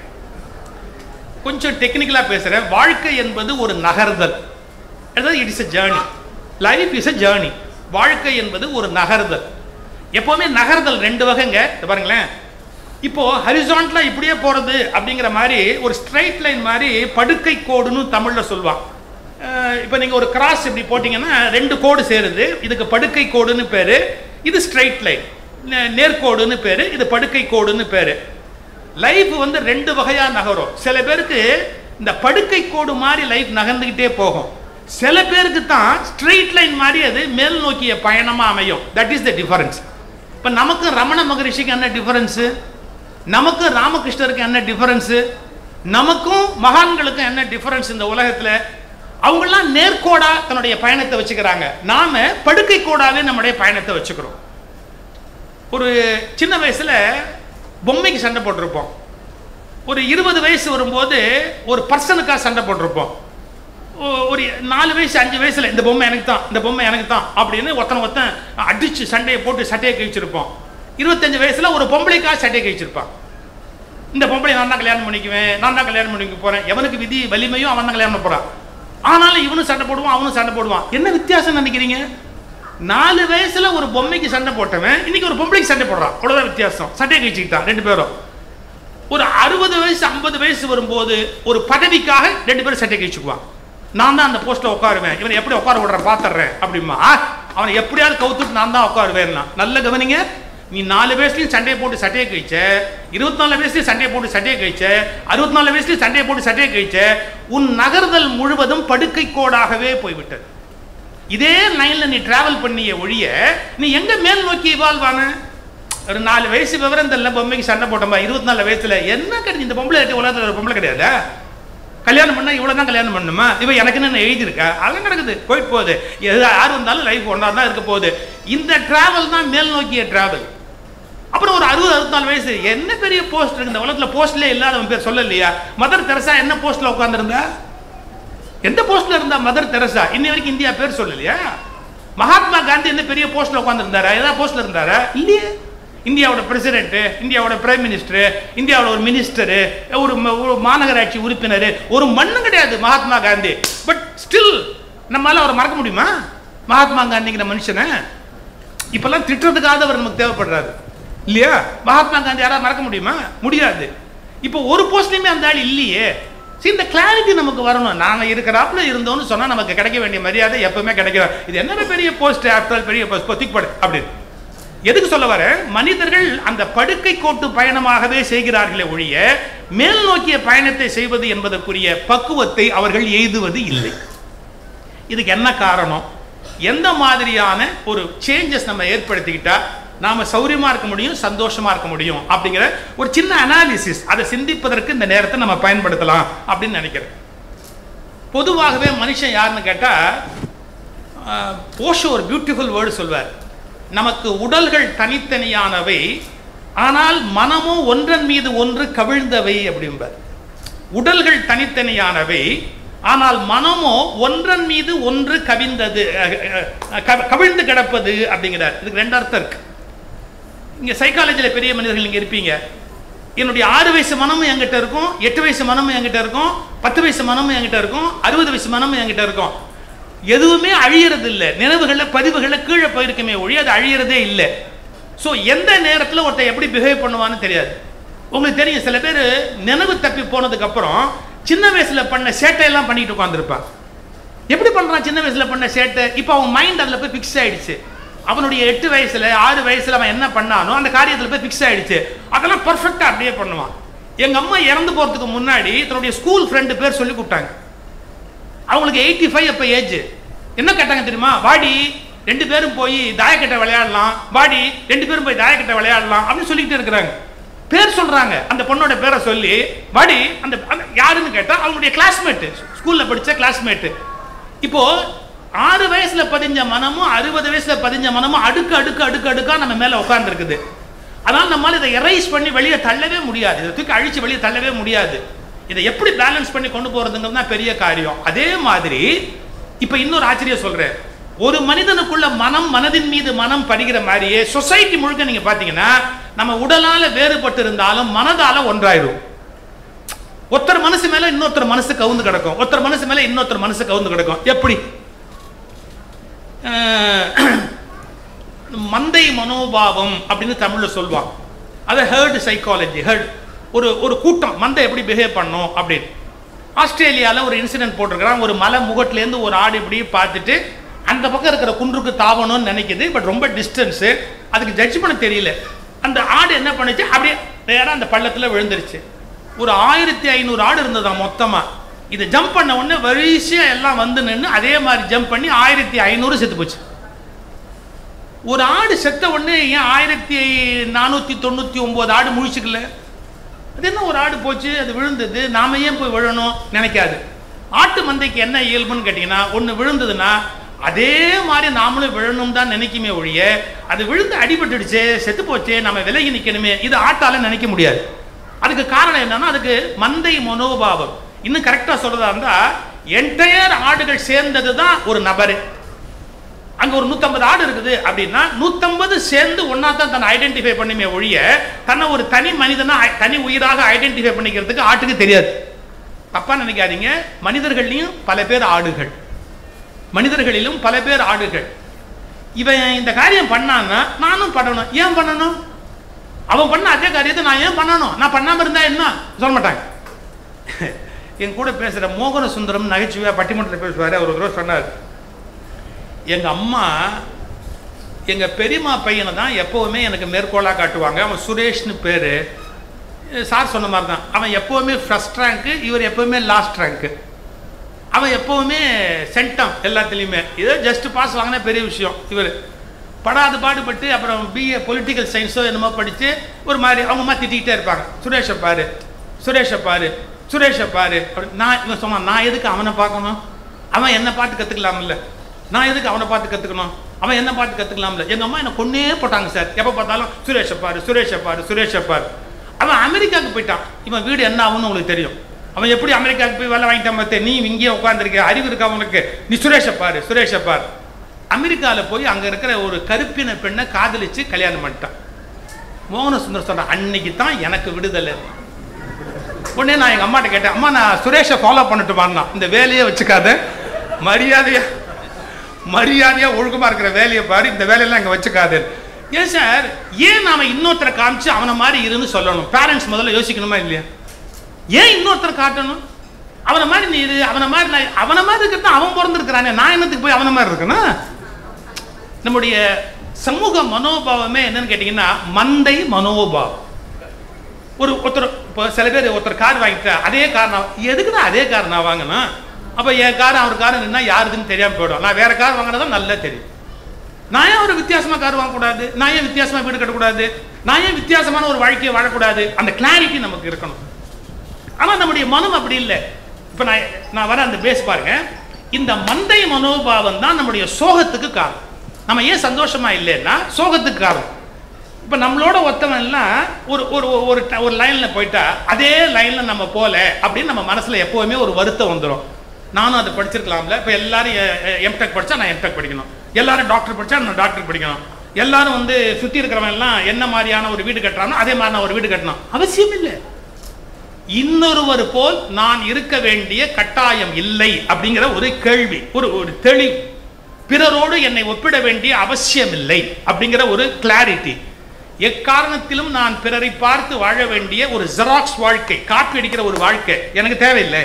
கொஞ்சம் டெக்னிக்கலா பேசுறேன் வாழ்க்கை என்பது ஒரு நகர்தல் அதாவது it is a journey life is a journey வாழ்க்கை என்பது ஒரு நகர்தல் எப்பவுமே நகர்தல் ரெண்டு வகைங்க இதை பாருங்களேன் இப்போ ஹரிசான்ட்லா இப்படியே போறது அப்படிங்கிற மாதிரி ஒரு ஸ்ட்ரைட் லைன் மாதிரி படுக்கை கோடுன்னு தமிழ்ல சொல்லுவான் அஹ் இப்போ நீங்க ஒரு கிராஸ் இப்படி போட்டீங்கன்னா ரெண்டு கோடு சேருது இதுக்கு படுக்கை கோடுன்னு பேரு இது ஸ்ட்ரைட் லைன் நேர்கோடுன்னு பேரு இது படுக்கை கோடுன்னு பேரு லைஃப் வந்து ரெண்டு வகையா நகரும் சில பேருக்கு இந்த படுக்கை கோடு மாதிரி லைஃப் நகர்ந்துகிட்டே போகும் சில பேருக்கு தான் ஸ்ட்ரெயிட் லைன் மாதிரி அது மேல் நோக்கிய பயணமா அமையும் தட் இஸ் த டிஃபரன்ஸ் இப்போ நமக்கும் ரமண மகரிஷிக்கு என்ன டிஃபரன்ஸு நமக்கும் ராமகிருஷ்ணருக்கு என்ன டிஃபரன்ஸு நமக்கும் மகான்களுக்கும் என்ன டிஃபரன்ஸ் இந்த உலகத்துல அவங்கெல்லாம் நேர்கோடா தன்னுடைய பயணத்தை வச்சுக்கிறாங்க நாம படுக்கை கோடாவே நம்முடைய பயணத்தை வச்சுக்கிறோம் ஒரு சின்ன வயசுல பொம்மைக்கு சண்டை போட்டிருப்போம் ஒரு இருபது வயசு வரும்போது ஒரு பர்சனுக்காக சண்டை போட்டிருப்போம் ஒ- ஒரு நாலு வயசு அஞ்சு வயசுல இந்த பொம்மை எனக்கு தான் இந்த பொம்மை எனக்கு தான் அப்படின்னு ஒருத்தன் ஒருத்தன் அடிச்சு சண்டையை போட்டு சட்டையை கழிச்சிருப்போம் இருபத்தஞ்சு வயசுல ஒரு பொம்பளைக்காக சட்டையை கழிச்சிருப்பான் இந்த பொம்பளை நான் தான் கல்யாணம் பண்ணிக்குவேன் நான் தான் கல்யாணம் பண்ணிக்க போறேன் எவனுக்கு விதி வலிமையும் அவன் தான் கல்யாணம் பண்ண போறான் ஆனாலும் இவனும் சண்டை போடுவான் அவனும் சண்டை போடுவான் என்ன வித்தியாசம் நினைக்கிறீங்க நாலு வயசுல ஒரு பொம்மைக்கு சண்டை போட்டவன் இன்னைக்கு ஒரு பொம்பளைக்கு சண்டை போடுறான் அவ்வளவுதான் வித்தியாசம் சட்டையை கழிச்சுக்கிட்டான் ரெண்டு பேரும் ஒரு அறுபது வயசு ஐம்பது வயசு வரும்போது ஒரு பதவிக்காக ரெண்டு பேரும் சட்டை கழிச்சுக்குவான் நான் தான் அந்த போஸ்ட்ல உட்காருவேன் இவனை எப்படி உட்கார விடுறேன் பாத்துறேன் அப்படிமா அவனை எப்படியாவது கவுத்துட்டு நான் தான் உட்காருவேன் நல்ல கவனிங்க நீ நாலு வயசுலயும் சண்டையை போட்டு சட்டையை கழிச்ச இருபத்தி நாலு வயசுலயும் சண்டையை போட்டு சட்டையை கழிச்ச அறுபத்தி நாலு வயசுலயும் சண்டையை போட்டு சட்டையை கழிச்ச உன் நகர்தல் முழுவதும் படுக்கை கோடாகவே போய்விட்டது இதே லைன்ல நீ டிராவல் பண்ணிய ஒழிய நீ எங்க மேல் நோக்கி இவால்வ் ஆன ஒரு நாலு வயசு விவரம் தெரியல பொம்மைக்கு சண்டை போட்டோம்பா இருபத்தி நாலு வயசுல என்ன கிடையாது இந்த பொம்பளை இருக்கு உலகத்துல ஒரு பொம்பளை கிடையாது கல்யாணம் பண்ணா இவ்வளவு தான் கல்யாணம் பண்ணணுமா இவன் எனக்குன்னு என்ன எழுதியிருக்கா அதெல்லாம் கிடக்குது போயிட்டு போகுது எது யார் வந்தாலும் லைஃப் ஒன்றா தான் இருக்க போகுது இந்த டிராவல் தான் மேல் நோக்கிய டிராவல் அப்புறம் ஒரு அறுபது அறுபத்தி நாலு வயசு என்ன பெரிய போஸ்ட் இருக்கு இந்த உலகத்துல போஸ்ட்லேயே இல்லாதவன் பேர் சொல்லலையா மதர் தெரசா என்ன போஸ்ட்ல உட்காந்துருந்தா எந்த போஸ்ட்ல இருந்தா மதர் தெரசா இன்னி வரைக்கும் இந்தியா பேர் சொல்லலையா மகாத்மா காந்தி எந்த பெரிய போஸ்ட்ல உட்காந்துருந்தாரா ஏதாவது போஸ்ட்ல இருந்தாரா இல்லையே இந்தியாவோட பிரசிடென்ட் இந்தியாவோட பிரைம் மினிஸ்டர் இந்தியாவோட ஒரு மினிஸ்டர் ஒரு ம- ஒரு மாநகராட்சி உறுப்பினர் ஒரு மண்ணும் கிடையாது மகாத்மா காந்தி பட் ஸ்டில் நம்மளால அவரை மறக்க முடியுமா மகாத்மா காந்திங்கிற மனுஷனை இப்பெல்லாம் திட்டுறதுக்காக அவர் நமக்கு தேவைப்படுறாரு இல்லையா மகாத்மா காந்தி யாராவது மறக்க முடியுமா முடியாது இப்போ ஒரு போஸ்ட்லயுமே அந்த ஆள் இல்லையே சரி இந்த கிளாரிட்டி நமக்கு வரணும் நாங்க இருக்கிறாப்புல இருந்தோம்னு சொன்னா நமக்கு கிடைக்க வேண்டிய மரியாதை எப்பவுமே கிடைக்கும் இது என்ன பெரிய போஸ்ட் ஆஃப்டர் பெரிய போஸ்ட் திக்படு அப்படின்னு எதுக்கு சொல்ல வரேன் மனிதர்கள் அந்த படுக்கை கோட்டு பயணமாகவே செய்கிறார்களே ஒழிய மேல் நோக்கிய பயணத்தை செய்வது என்பதற்குரிய பக்குவத்தை அவர்கள் எய்துவது இல்லை இதுக்கு என்ன காரணம் எந்த மாதிரியான ஒரு சேஞ்சஸ் நம்ம ஏற்படுத்திக்கிட்டா நாம சௌரியமா இருக்க முடியும் சந்தோஷமா இருக்க முடியும் அப்படிங்கிற ஒரு சின்ன அனாலிசிஸ் அதை சிந்திப்பதற்கு இந்த நேரத்தை நம்ம பயன்படுத்தலாம் அப்படின்னு நினைக்கிறேன் பொதுவாகவே மனுஷன் யாருன்னு கேட்டா ஆஹ், ஓஷோ ஒரு பியூட்டிஃபுல் வேர்டு சொல்வார் நமக்கு உடல்கள் தனித்தனியானவை ஆனால் மனமோ ஒன்றன் மீது ஒன்று கவிழ்ந்தவை அப்படிம்பார் உடல்கள் தனித்தனியானவை ஆனால் மனமோ ஒன்றன் மீது ஒன்று கவிழ்ந்தது அஹ், அஹ், கவ- கவிழ்ந்து கிடப்பது அப்படிங்கிறார் இதுக்கு ரெண்டு அர்த்தம் இருக்கு இங்க சைக்காலஜியில் பெரிய மனிதர்கள் இங்க இருப்பீங்க என்னுடைய ஆறு வயசு மனமும் என்கிட்ட இருக்கும் எட்டு வயசு மனமும் என்கிட்ட இருக்கும் பத்து வயசு மனமும் என்கிட்ட இருக்கும் அறுபது வயசு மனமும் என்கிட்ட இருக்கும் எதுவுமே அழியறது இல்லை நினைவுகளில் பதிவுகளில் கீழே போயிருக்குமே ஒழிய அது அழியறதே இல்லை ஸோ எந்த நேரத்தில் ஒருத்தன் எப்படி பிஹேவ் பண்ணுவான்னு தெரியாது உங்களுக்கு தெரியும் சில பேர் நினைவு தப்பி போனதுக்கு அப்புறம் சின்ன வயசுல பண்ண சேட்டையெல்லாம் பண்ணிட்டு உட்காந்துருப்பான் எப்படி பண்றான் சின்ன வயசுல பண்ண சேட்டை இப்போ அவன் மைண்ட் அதுல போய் ஃபிக்ஸ் ஆயிடுச்சு அவனுடைய எட்டு வயசுல ஆறு வயசுல அவன் என்ன பண்ணானோ அந்த காரியத்துல போய் ஃபிக்ஸ் ஆயிடுச்சு அதெல்லாம் பர்ஃபெக்டா அப்படியே பண்ணுவான் எங்க அம்மா இறந்து போறதுக்கு முன்னாடி தன்னுடைய ஸ்கூல் ஃப்ரெண்டு பேர் சொல்லி கூப்பிட்டாங்க அவங்களுக்கு எயிட்டி ஃபைவ் அப்போ ஏஜ் என்ன கேட்டாங்க தெரியுமா வாடி ரெண்டு பேரும் போய் தாயக்கட்டை விளையாடலாம் வாடி ரெண்டு பேரும் போய் தாயக்கட்டை விளையாடலாம் அப்படின்னு சொல்லிக்கிட்டு இருக்கிறாங்க பேர் சொல்றாங்க அந்த பொண்ணோட பேரை சொல்லி வாடி அந்த அந்த- யாருன்னு கேட்டா அவங்களுடைய கிளாஸ்மேட் ஸ்கூல்ல படிச்ச கிளாஸ்மேட் இப்போ ஆறு வயசுல பதிஞ்ச மனமும் அறுபது வயசுல பதிஞ்ச மனமும் அடுக்கு அடுக்கு அடுக்கு அடுக்கா நம்ம மேல உட்கார்ந்து இருக்குது அதனால நம்மால இதை எரைஸ் பண்ணி வெளியே தள்ளவே முடியாது இதை தூக்கி அழிச்சு வெளியே தள்ளவே முடியாது இதை எப்படி பேலன்ஸ் பண்ணி கொண்டு போறதுங்கிறது தான் பெரிய காரியம் அதே மாதிரி இப்ப இன்னொரு ஆச்சரியம் சொல்றேன் ஒரு மனிதனுக்குள்ள மனம் மனதின் மீது மனம் படிக்கிற மாதிரியே சொசைட்டி முழுக்க நீங்க பாத்தீங்கன்னா நம்ம உடலால வேறுபட்டு இருந்தாலும் மனதால ஒன்றாயிரும் ஒருத்தர் மனசு மேல இன்னொருத்தர் மனசு கவுந்து கிடக்கும் ஒருத்தர் மனசு மேல இன்னொருத்தர் மனசு கவுந்து கிடக்கும் எப்படி அஹ், மந்தை மனோபாவம் அப்படின்னு தமிழ்ல சொல்லுவான் அதை ஹேர்டு சைக்காலஜி ஹேர்ட் ஒரு ஒரு கூட்டம் மந்தை எப்படி பிஹேவ் பண்ணும் அப்படின்னு ஆஸ்திரேலியாவில் ஒரு இன்சிடென்ட் போட்டிருக்கிறான் ஒரு மலை முகட்டிலேருந்து ஒரு ஆடு இப்படி பார்த்துட்டு அந்த பக்கம் இருக்கிற குன்றுக்கு தாவணும்னு நினைக்குது பட் ரொம்ப டிஸ்டன்ஸு அதுக்கு ஜட்ஜ் பண்ண தெரியல அந்த ஆடு என்ன பண்ணுச்சு அப்படியே நேராக அந்த பள்ளத்தில் விழுந்துருச்சு ஒரு ஆயிரத்தி ஐநூறு ஆடு இருந்ததாம் மொத்தமாக இதை ஜம்ப் பண்ண உடனே வரிசையாக எல்லாம் வந்து நின்று அதே மாதிரி ஜம்ப் பண்ணி ஆயிரத்தி ஐநூறு செத்து போச்சு ஒரு ஆடு செத்த உடனே ஏன் ஆயிரத்தி நானூற்றி தொண்ணூற்றி ஒம்பது ஆடு முழிச்சுக்கல அது என்ன ஒரு ஆடு போச்சு அது விழுந்தது நாம ஏன் போய் விழணும் நினைக்காது ஆட்டு மந்தைக்கு என்ன இயல்புன்னு கேட்டிங்கன்னா ஒன்று விழுந்ததுன்னா அதே மாதிரி நாமளும் விழணும் தான் நினைக்குமே ஒழிய அது விழுந்து அடிபட்டுடுச்சு செத்து போச்சு நம்ம விலகி நிற்கணுமே இது ஆட்டால நினைக்க முடியாது அதுக்கு காரணம் என்னன்னா அதுக்கு மந்தை மனோபாவம் இன்னும் கரெக்டாக சொல்றதா இருந்தா என்டையர் ஆடுகள் சேர்ந்தது தான் ஒரு நபரு அங்க ஒரு 150 ஆடு இருக்குது அப்படின்னா 150 சேர்ந்து ஒன்னா தான் தன்னை ஐடென்டிஃபை பண்ணுமே ஒழிய தன்னை ஒரு தனி மனிதனா ஐ- தனி உயிராக ஐடென்டிஃபை பண்ணிக்கிறதுக்கு ஆட்டுக்கு தெரியாது தப்பா நினைக்காதீங்க மனிதர்களையும் பல பேர் ஆடுகள் மனிதர்களிலும் பல பேர் ஆடுகள் இவன் இந்த காரியம் பண்ணான்னா நானும் பண்ணணும் ஏன் பண்ணணும் அவன் பண்ண அதே காரியத்தை நான் ஏன் பண்ணணும் நான் பண்ணாம இருந்தா என்ன சொல்ல மாட்டாங்க என் கூட பேசுற மோகன சுந்தரம் நகைச்சுவையா பட்டிமன்றத்தில் பேசுவாரு அவர் ஒரு தடவை சொன்னார் எங்க அம்மா எங்க பெரியம்மா பையனை தான் எப்பவுமே எனக்கு மேற்கோளா காட்டுவாங்க அவன் சுரேஷ்னு பேரு சார் சொன்ன மாதிரி தான் அவன் எப்பவுமே ஃபர்ஸ்ட் ரேங்க்கு இவர் எப்பவுமே லாஸ்ட் ரேங்க்கு அவன் அவன் எப்பவுமே சென்டம் எல்லாத்துலேயுமே ஏதோ ஜஸ்ட் பாஸ் வாங்கினா பெரிய விஷயம் இவர் படாது பாடுபட்டு அப்புறம் பிஏ பொலிட்டிக்கல் சயின்ஸோ என்னமோ படித்து ஒரு மாதிரி அவங்க அம்மா திட்டிக்கிட்டே இருப்பாங்க சுரேஷை பாரு சுரேஷை பாரு சுரேஷை பாரு அப்படி நான் இவன் சொன்னான் நான் எதுக்கு அவனை பார்க்கணும் அவன் என்ன பார்த்து கற்றுக்கலாம்ல நான் எதுக்கு அவனை பார்த்து கற்றுக்கணும் அவன் என்ன பார்த்து கற்றுக்கலாம்ல எங்கள் அம்மா என்னை கொன்னே போட்டாங்க சார் எப்போ பார்த்தாலும் சுரேஷை பாரு சுரேஷை பாரு சுரேஷை பாரு அவன் அமெரிக்காவுக்கு போயிட்டான் இவன் வீடு என்ன ஆகும்னு உங்களுக்கு தெரியும் அவன் எப்படி அமெரிக்காவுக்கு போய் வேலை வாங்கிட்டான் பார்த்து நீ இங்கேயே உட்காந்துருக்க அறிவு இருக்கா உனக்கு நீ சுரேஷை பாரு சுரேஷை பாரு அமெரிக்காவில் போய் அங்கே இருக்கிற ஒரு கருப்பின பெண்ணை காதலிச்சு கல்யாணம் பண்ணிட்டான் மோகன சுந்தர் சொன்ன அன்னைக்கு தான் எனக்கு விடுதலை உடனே நான் எங்கள் அம்மாட்ட கேட்டேன் அம்மா நான் சுரேஷை ஃபாலோ பண்ணட்டுமான்னா இந்த வேலையே வச்சுக்காத மரியாதையா மரியாதையா ஒழுக்கமா இருக்கிற வேலையை பாரு இந்த வேலையெல்லாம் இங்கே வச்சுக்காது ஏன் சார் ஏன் நாம இன்னொருத்தரை காமிச்சு அவனை மாதிரி இருன்னு சொல்லணும் பேரண்ட்ஸ் முதல்ல யோசிக்கணுமா இல்லையா ஏன் இன்னொருத்தரை காட்டணும் அவனை மாதிரி நீ இரு அவனை மாதிரி நான் அவனை மாதிரி இருக்கிறது அவன் பிறந்திருக்கிறானே நான் என்னத்துக்கு போய் அவனை மாதிரி இருக்கணும் நம்முடைய சமூக மனோபாவமே என்னன்னு கேட்டிங்கன்னா மந்தை மனோபாவம் ஒரு ஒருத்தர் இப்போ சில பேர் ஒருத்தர் கார் வாங்கிட்டா அதே கார் நான் எதுக்கு நான் அதே கார் நான் வாங்கினேன் அப்போ என் கார் அவர் கார் நின்னா யாருதுன்னு தெரியாமல் போயிடும் நான் வேற கார் வாங்கினதா நல்லா தெரியும் நான் ஏன் ஒரு வித்தியாசமா கார் வாங்கக்கூடாது நான் ஏன் வித்தியாசமா வீடு கட்டக்கூடாது நான் ஏன் வித்தியாசமான ஒரு வாழ்க்கையை வாழக்கூடாது அந்த கிளாரிட்டி நமக்கு இருக்கணும் ஆனால் நம்முடைய மனம் அப்படி இல்லை இப்போ நான் நான் வர அந்த பேஸ் பாருங்க இந்த மந்தை மனோபாவம் தான் நம்முடைய சோகத்துக்கு காரணம் நம்ம ஏன் சந்தோஷமா இல்லைன்னா சோகத்துக்கு காரணம் இப்போ நம்மளோட ஒருத்தவன் எல்லாம் ஒரு ஒரு ஒரு ட- ஒரு லைனில் போயிட்டா அதே லைனில் நம்ம போல அப்படின்னு நம்ம மனசில் எப்போவுமே ஒரு வருத்தம் வந்துடும் நானும் அதை படிச்சிருக்கலாம்ல இப்போ எல்லாரும் எம்டெக் படித்தா நான் எம்டெக் படிக்கணும் எல்லாரும் டாக்டர் படித்தா நான் டாக்டர் படிக்கணும் எல்லாரும் வந்து சுற்றி இருக்கிறவன் எல்லாம் என்ன மாதிரியான ஒரு வீடு கட்டுறானோ அதே மாதிரி நான் ஒரு வீடு கட்டணும் அவசியம் இல்லை இன்னொருவர் போல் நான் இருக்க வேண்டிய கட்டாயம் இல்லை அப்படிங்கிற ஒரு கேள்வி ஒரு ஒரு தெளிவு பிறரோடு என்னை ஒப்பிட வேண்டிய அவசியம் இல்லை அப்படிங்கிற ஒரு கிளாரிட்டி எக்காரணத்திலும் நான் பிறரை பார்த்து வாழ வேண்டிய ஒரு ஜெராக்ஸ் வாழ்க்கை காப்பி அடிக்கிற ஒரு வாழ்க்கை எனக்கு தேவையில்லை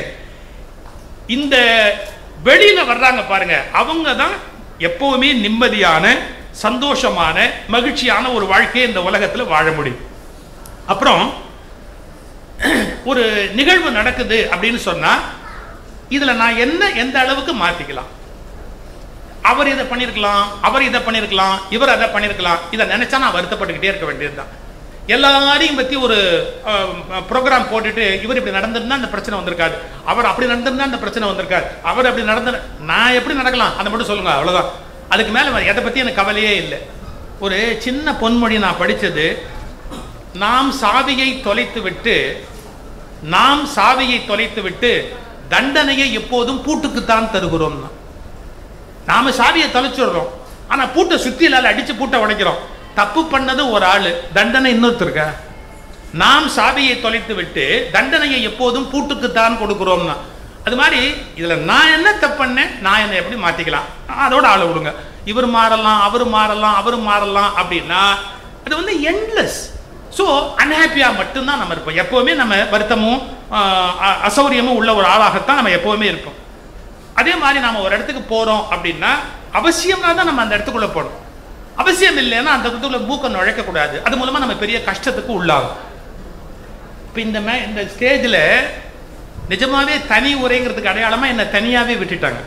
இந்த வெளியில வர்றாங்க பாருங்க அவங்க தான் எப்பவுமே நிம்மதியான சந்தோஷமான மகிழ்ச்சியான ஒரு வாழ்க்கையை இந்த உலகத்துல வாழ முடியும் அப்புறம் ஒரு நிகழ்வு நடக்குது அப்படின்னு சொன்னா இதுல நான் என்ன எந்த அளவுக்கு மாத்திக்கலாம் அவர் இதை பண்ணியிருக்கலாம் அவர் இதை பண்ணியிருக்கலாம் இவர் அதை பண்ணியிருக்கலாம் இதை நினைச்சா நான் வருத்தப்பட்டுக்கிட்டே இருக்க வேண்டியதுதான் எல்லாரையும் பத்தி ஒரு ப்ரோக்ராம் போட்டுட்டு இவர் இப்படி நடந்திருந்தா அந்த பிரச்சனை வந்திருக்காது அவர் அப்படி நடந்திருந்தா அந்த பிரச்சனை வந்திருக்காது அவர் அப்படி நடந்த நான் எப்படி நடக்கலாம் அதை மட்டும் சொல்லுங்க அவ்வளவுதான் அதுக்கு மேல எதை பத்தி எனக்கு கவலையே இல்லை ஒரு சின்ன பொன்மொழி நான் படிச்சது நாம் சாவியை தொலைத்து விட்டு நாம் சாவியை தொலைத்து விட்டு தண்டனையை எப்போதும் பூட்டுக்குத்தான் தருகிறோம் நாம சாவியை தொலைச்சிடுறோம் ஆனா பூட்டை சுத்தியிலால அடிச்சு பூட்டை உடைக்கிறோம் தப்பு பண்ணது ஒரு ஆளு தண்டனை இன்னொருத்தருக்க நாம் சாவியை தொலைத்து விட்டு தண்டனையை எப்போதும் பூட்டுக்குத்தான் கொடுக்கிறோம்னா அது மாதிரி இதுல நான் என்ன தப்பு பண்ணேன் நான் என்னை எப்படி மாத்திக்கலாம் அதோட ஆளை விடுங்க இவர் மாறலாம் அவர் மாறலாம் அவர் மாறலாம் அப்படின்னா அது வந்து எண்ட்லெஸ் ஸோ அன்ஹாப்பியாக மட்டும்தான் நம்ம இருப்போம் எப்போவுமே நம்ம வருத்தமும் ஆஹ், அ- அசௌரியமும் உள்ள ஒரு ஆளாகத்தான் நம்ம எப்போவுமே இருப்போம் அதே மாதிரி நாம ஒரு இடத்துக்கு போறோம் அப்படின்னா அவசியமா தான் நம்ம அந்த இடத்துக்குள்ள போகணும் அவசியம் இல்லைன்னா அந்த இடத்துக்குள்ள மூக்க நுழைக்க கூடாது அது மூலமா நம்ம பெரிய கஷ்டத்துக்கு உள்ளாகும் இப்போ இந்த மே இந்த ஸ்டேஜில் நிஜமாவே தனி உரைங்கிறதுக்கு அடையாளமா என்னை தனியாவே விட்டுட்டாங்க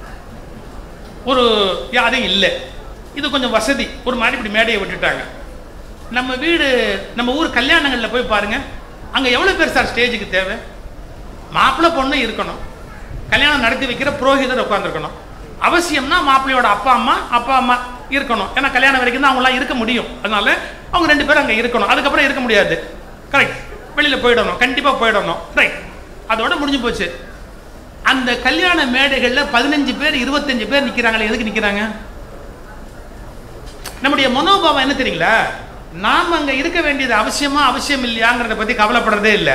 ஒரு யாரும் இல்லை இது கொஞ்சம் வசதி ஒரு மாதிரி இப்படி மேடையை விட்டுட்டாங்க நம்ம வீடு நம்ம ஊர் கல்யாணங்களில் போய் பாருங்க அங்கே எவ்வளோ பேர் சார் ஸ்டேஜுக்கு தேவை மாப்பிள்ளை பொண்ணு இருக்கணும் கல்யாணம் நடத்தி வைக்கிற புரோகிதர் உட்காந்துருக்கணும் அவசியம்னா மாப்பிள்ளையோட அப்பா அம்மா அப்பா அம்மா இருக்கணும் ஏன்னா கல்யாணம் வரைக்கும் தான் அவங்களாம் இருக்க முடியும் அதனால அவங்க ரெண்டு பேரும் அங்கே இருக்கணும் அதுக்கப்புறம் இருக்க முடியாது கரெக்ட் வெளியில் போயிடணும் கண்டிப்பாக போயிடணும் ரைட் அதோட முடிஞ்சு போச்சு அந்த கல்யாண மேடைகளில் பதினஞ்சு பேர் இருபத்தஞ்சு பேர் நிற்கிறாங்களே எதுக்கு நிற்கிறாங்க நம்முடைய மனோபாவம் என்ன தெரியுங்களா நாம் அங்க இருக்க வேண்டியது அவசியமா அவசியம் இல்லையாங்கிறத பத்தி கவலைப்படுறதே இல்லை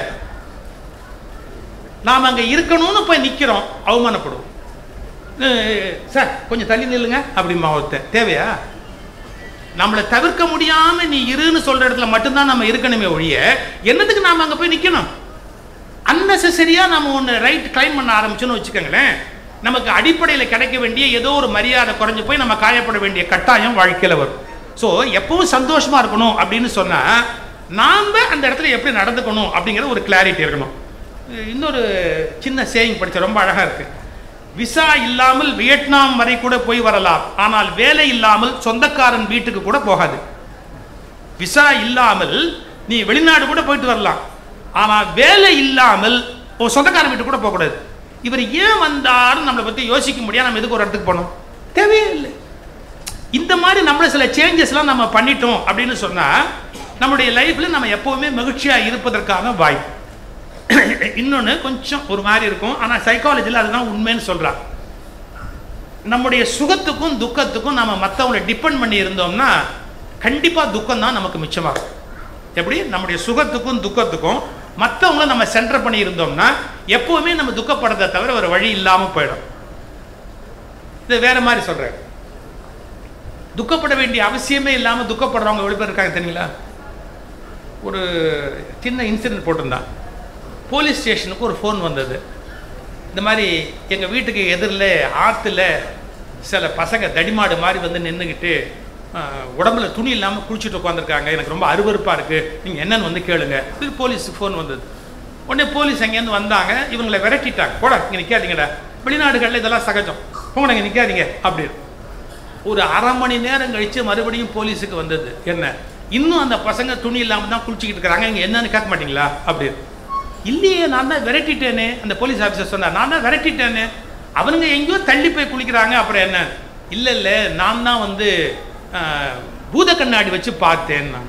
நாம் அங்க இருக்கணும்னு போய் நிக்கிறோம் அவமானப்படுவோம் அஹ் சார் கொஞ்சம் தள்ளி நில்லுங்க அப்படிமா ஒருத்தன் தேவையா நம்மளை தவிர்க்க முடியாம நீ இருன்னு சொல்ற இடத்துல மட்டும்தான் நம்ம இருக்கணுமே ஒழிய என்னதுக்கு நாம அங்க போய் நிக்கணும் அன்னெசரியா நம்ம ஒன்று ரைட் கிளைம் பண்ண ஆரம்பிச்சோன்னு வச்சுக்கோங்களேன் நமக்கு அடிப்படையில் கிடைக்க வேண்டிய ஏதோ ஒரு மரியாதை குறைஞ்சு போய் நம்ம காயப்பட வேண்டிய கட்டாயம் வாழ்க்கையில் வரும் ஸோ எப்பவும் சந்தோஷமா இருக்கணும் அப்படின்னு சொன்னா நாம அந்த இடத்துல எப்படி நடந்துக்கணும் அப்படிங்கிற ஒரு கிளாரிட்டி இருக்கணும் இன்னொரு சின்ன சேயிங் படிச்ச ரொம்ப அழகா இருக்கு விசா இல்லாமல் வியட்நாம் வரை கூட போய் வரலாம் ஆனால் வேலை இல்லாமல் சொந்தக்காரன் வீட்டுக்கு கூட போகாது விசா இல்லாமல் நீ வெளிநாடு கூட போயிட்டு வரலாம் ஆனா வேலை இல்லாமல் ஒரு சொந்தக்காரன் வீட்டுக்கு கூட போகக்கூடாது இவர் ஏன் வந்தாருன்னு நம்மளை பத்தி யோசிக்க முடியாது நம்ம எதுக்கு ஒரு இடத்துக்கு போனோம் தேவையே இல்லை இந்த மாதிரி நம்மள சில சேஞ்சஸ்லாம் நம்ம பண்ணிட்டோம் அப்படின்னு சொன்னா நம்முடைய லைஃப்ல நம்ம எப்பவுமே மகிழ்ச்சியா இருப்பதற்கான வாய்ப்பு இன்னொன்று கொஞ்சம் ஒரு மாதிரி இருக்கும் ஆனால் சைக்காலஜியில் அதுதான் உண்மைன்னு சொல்றா நம்முடைய சுகத்துக்கும் துக்கத்துக்கும் நம்ம மற்றவங்களை டிபெண்ட் பண்ணி இருந்தோம்னா கண்டிப்பாக துக்கம் தான் நமக்கு மிச்சமாகும் எப்படி நம்முடைய சுகத்துக்கும் துக்கத்துக்கும் மற்றவங்கள நம்ம சென்டர் பண்ணி இருந்தோம்னா எப்பவுமே நம்ம துக்கப்படுறதை தவிர ஒரு வழி இல்லாமல் போயிடும் இது வேற மாதிரி சொல்றேன் துக்கப்பட வேண்டிய அவசியமே இல்லாமல் துக்கப்படுறவங்க எவ்வளோ பேர் இருக்காங்க தெரியுங்களா ஒரு சின்ன இன்சிடென்ட் போட்டிருந்தான் போலீஸ் ஸ்டேஷனுக்கு ஒரு ஃபோன் வந்தது இந்த மாதிரி எங்கள் வீட்டுக்கு எதிரில் ஆற்றுல சில பசங்க தடிமாடு மாதிரி வந்து நின்றுக்கிட்டு உடம்புல துணி இல்லாமல் குளிச்சுட்டு உட்காந்துருக்காங்க எனக்கு ரொம்ப அருவருப்பாக இருக்குது நீங்கள் என்னன்னு வந்து கேளுங்க இது போலீஸுக்கு ஃபோன் வந்தது உடனே போலீஸ் அங்கேருந்து வந்தாங்க இவங்களை விரட்டிட்டாங்க போட இங்கே நிற்காதீங்கடா வெளிநாடுகளில் இதெல்லாம் சகஜம் போங்க இங்கே நிற்காதீங்க அப்படின்னு ஒரு அரை மணி நேரம் கழித்து மறுபடியும் போலீஸுக்கு வந்தது என்ன இன்னும் அந்த பசங்க துணி இல்லாமல் தான் குளிச்சுக்கிட்டு இருக்கிறாங்க இங்கே என்னன்னு கேட்க மாட்டீங்களா அப்படின்னு இல்லையே நான் தான் விரட்டிட்டேனே அந்த போலீஸ் ஆஃபீஸர் சொன்னார் நான் தான் விரட்டிட்டேனே அவனுங்க எங்கேயோ தள்ளி போய் குளிக்கிறாங்க அப்புறம் என்ன இல்லை இல்லை நான் தான் வந்து ஆஹ், பூத கண்ணாடி வச்சு பார்த்தேன் நான்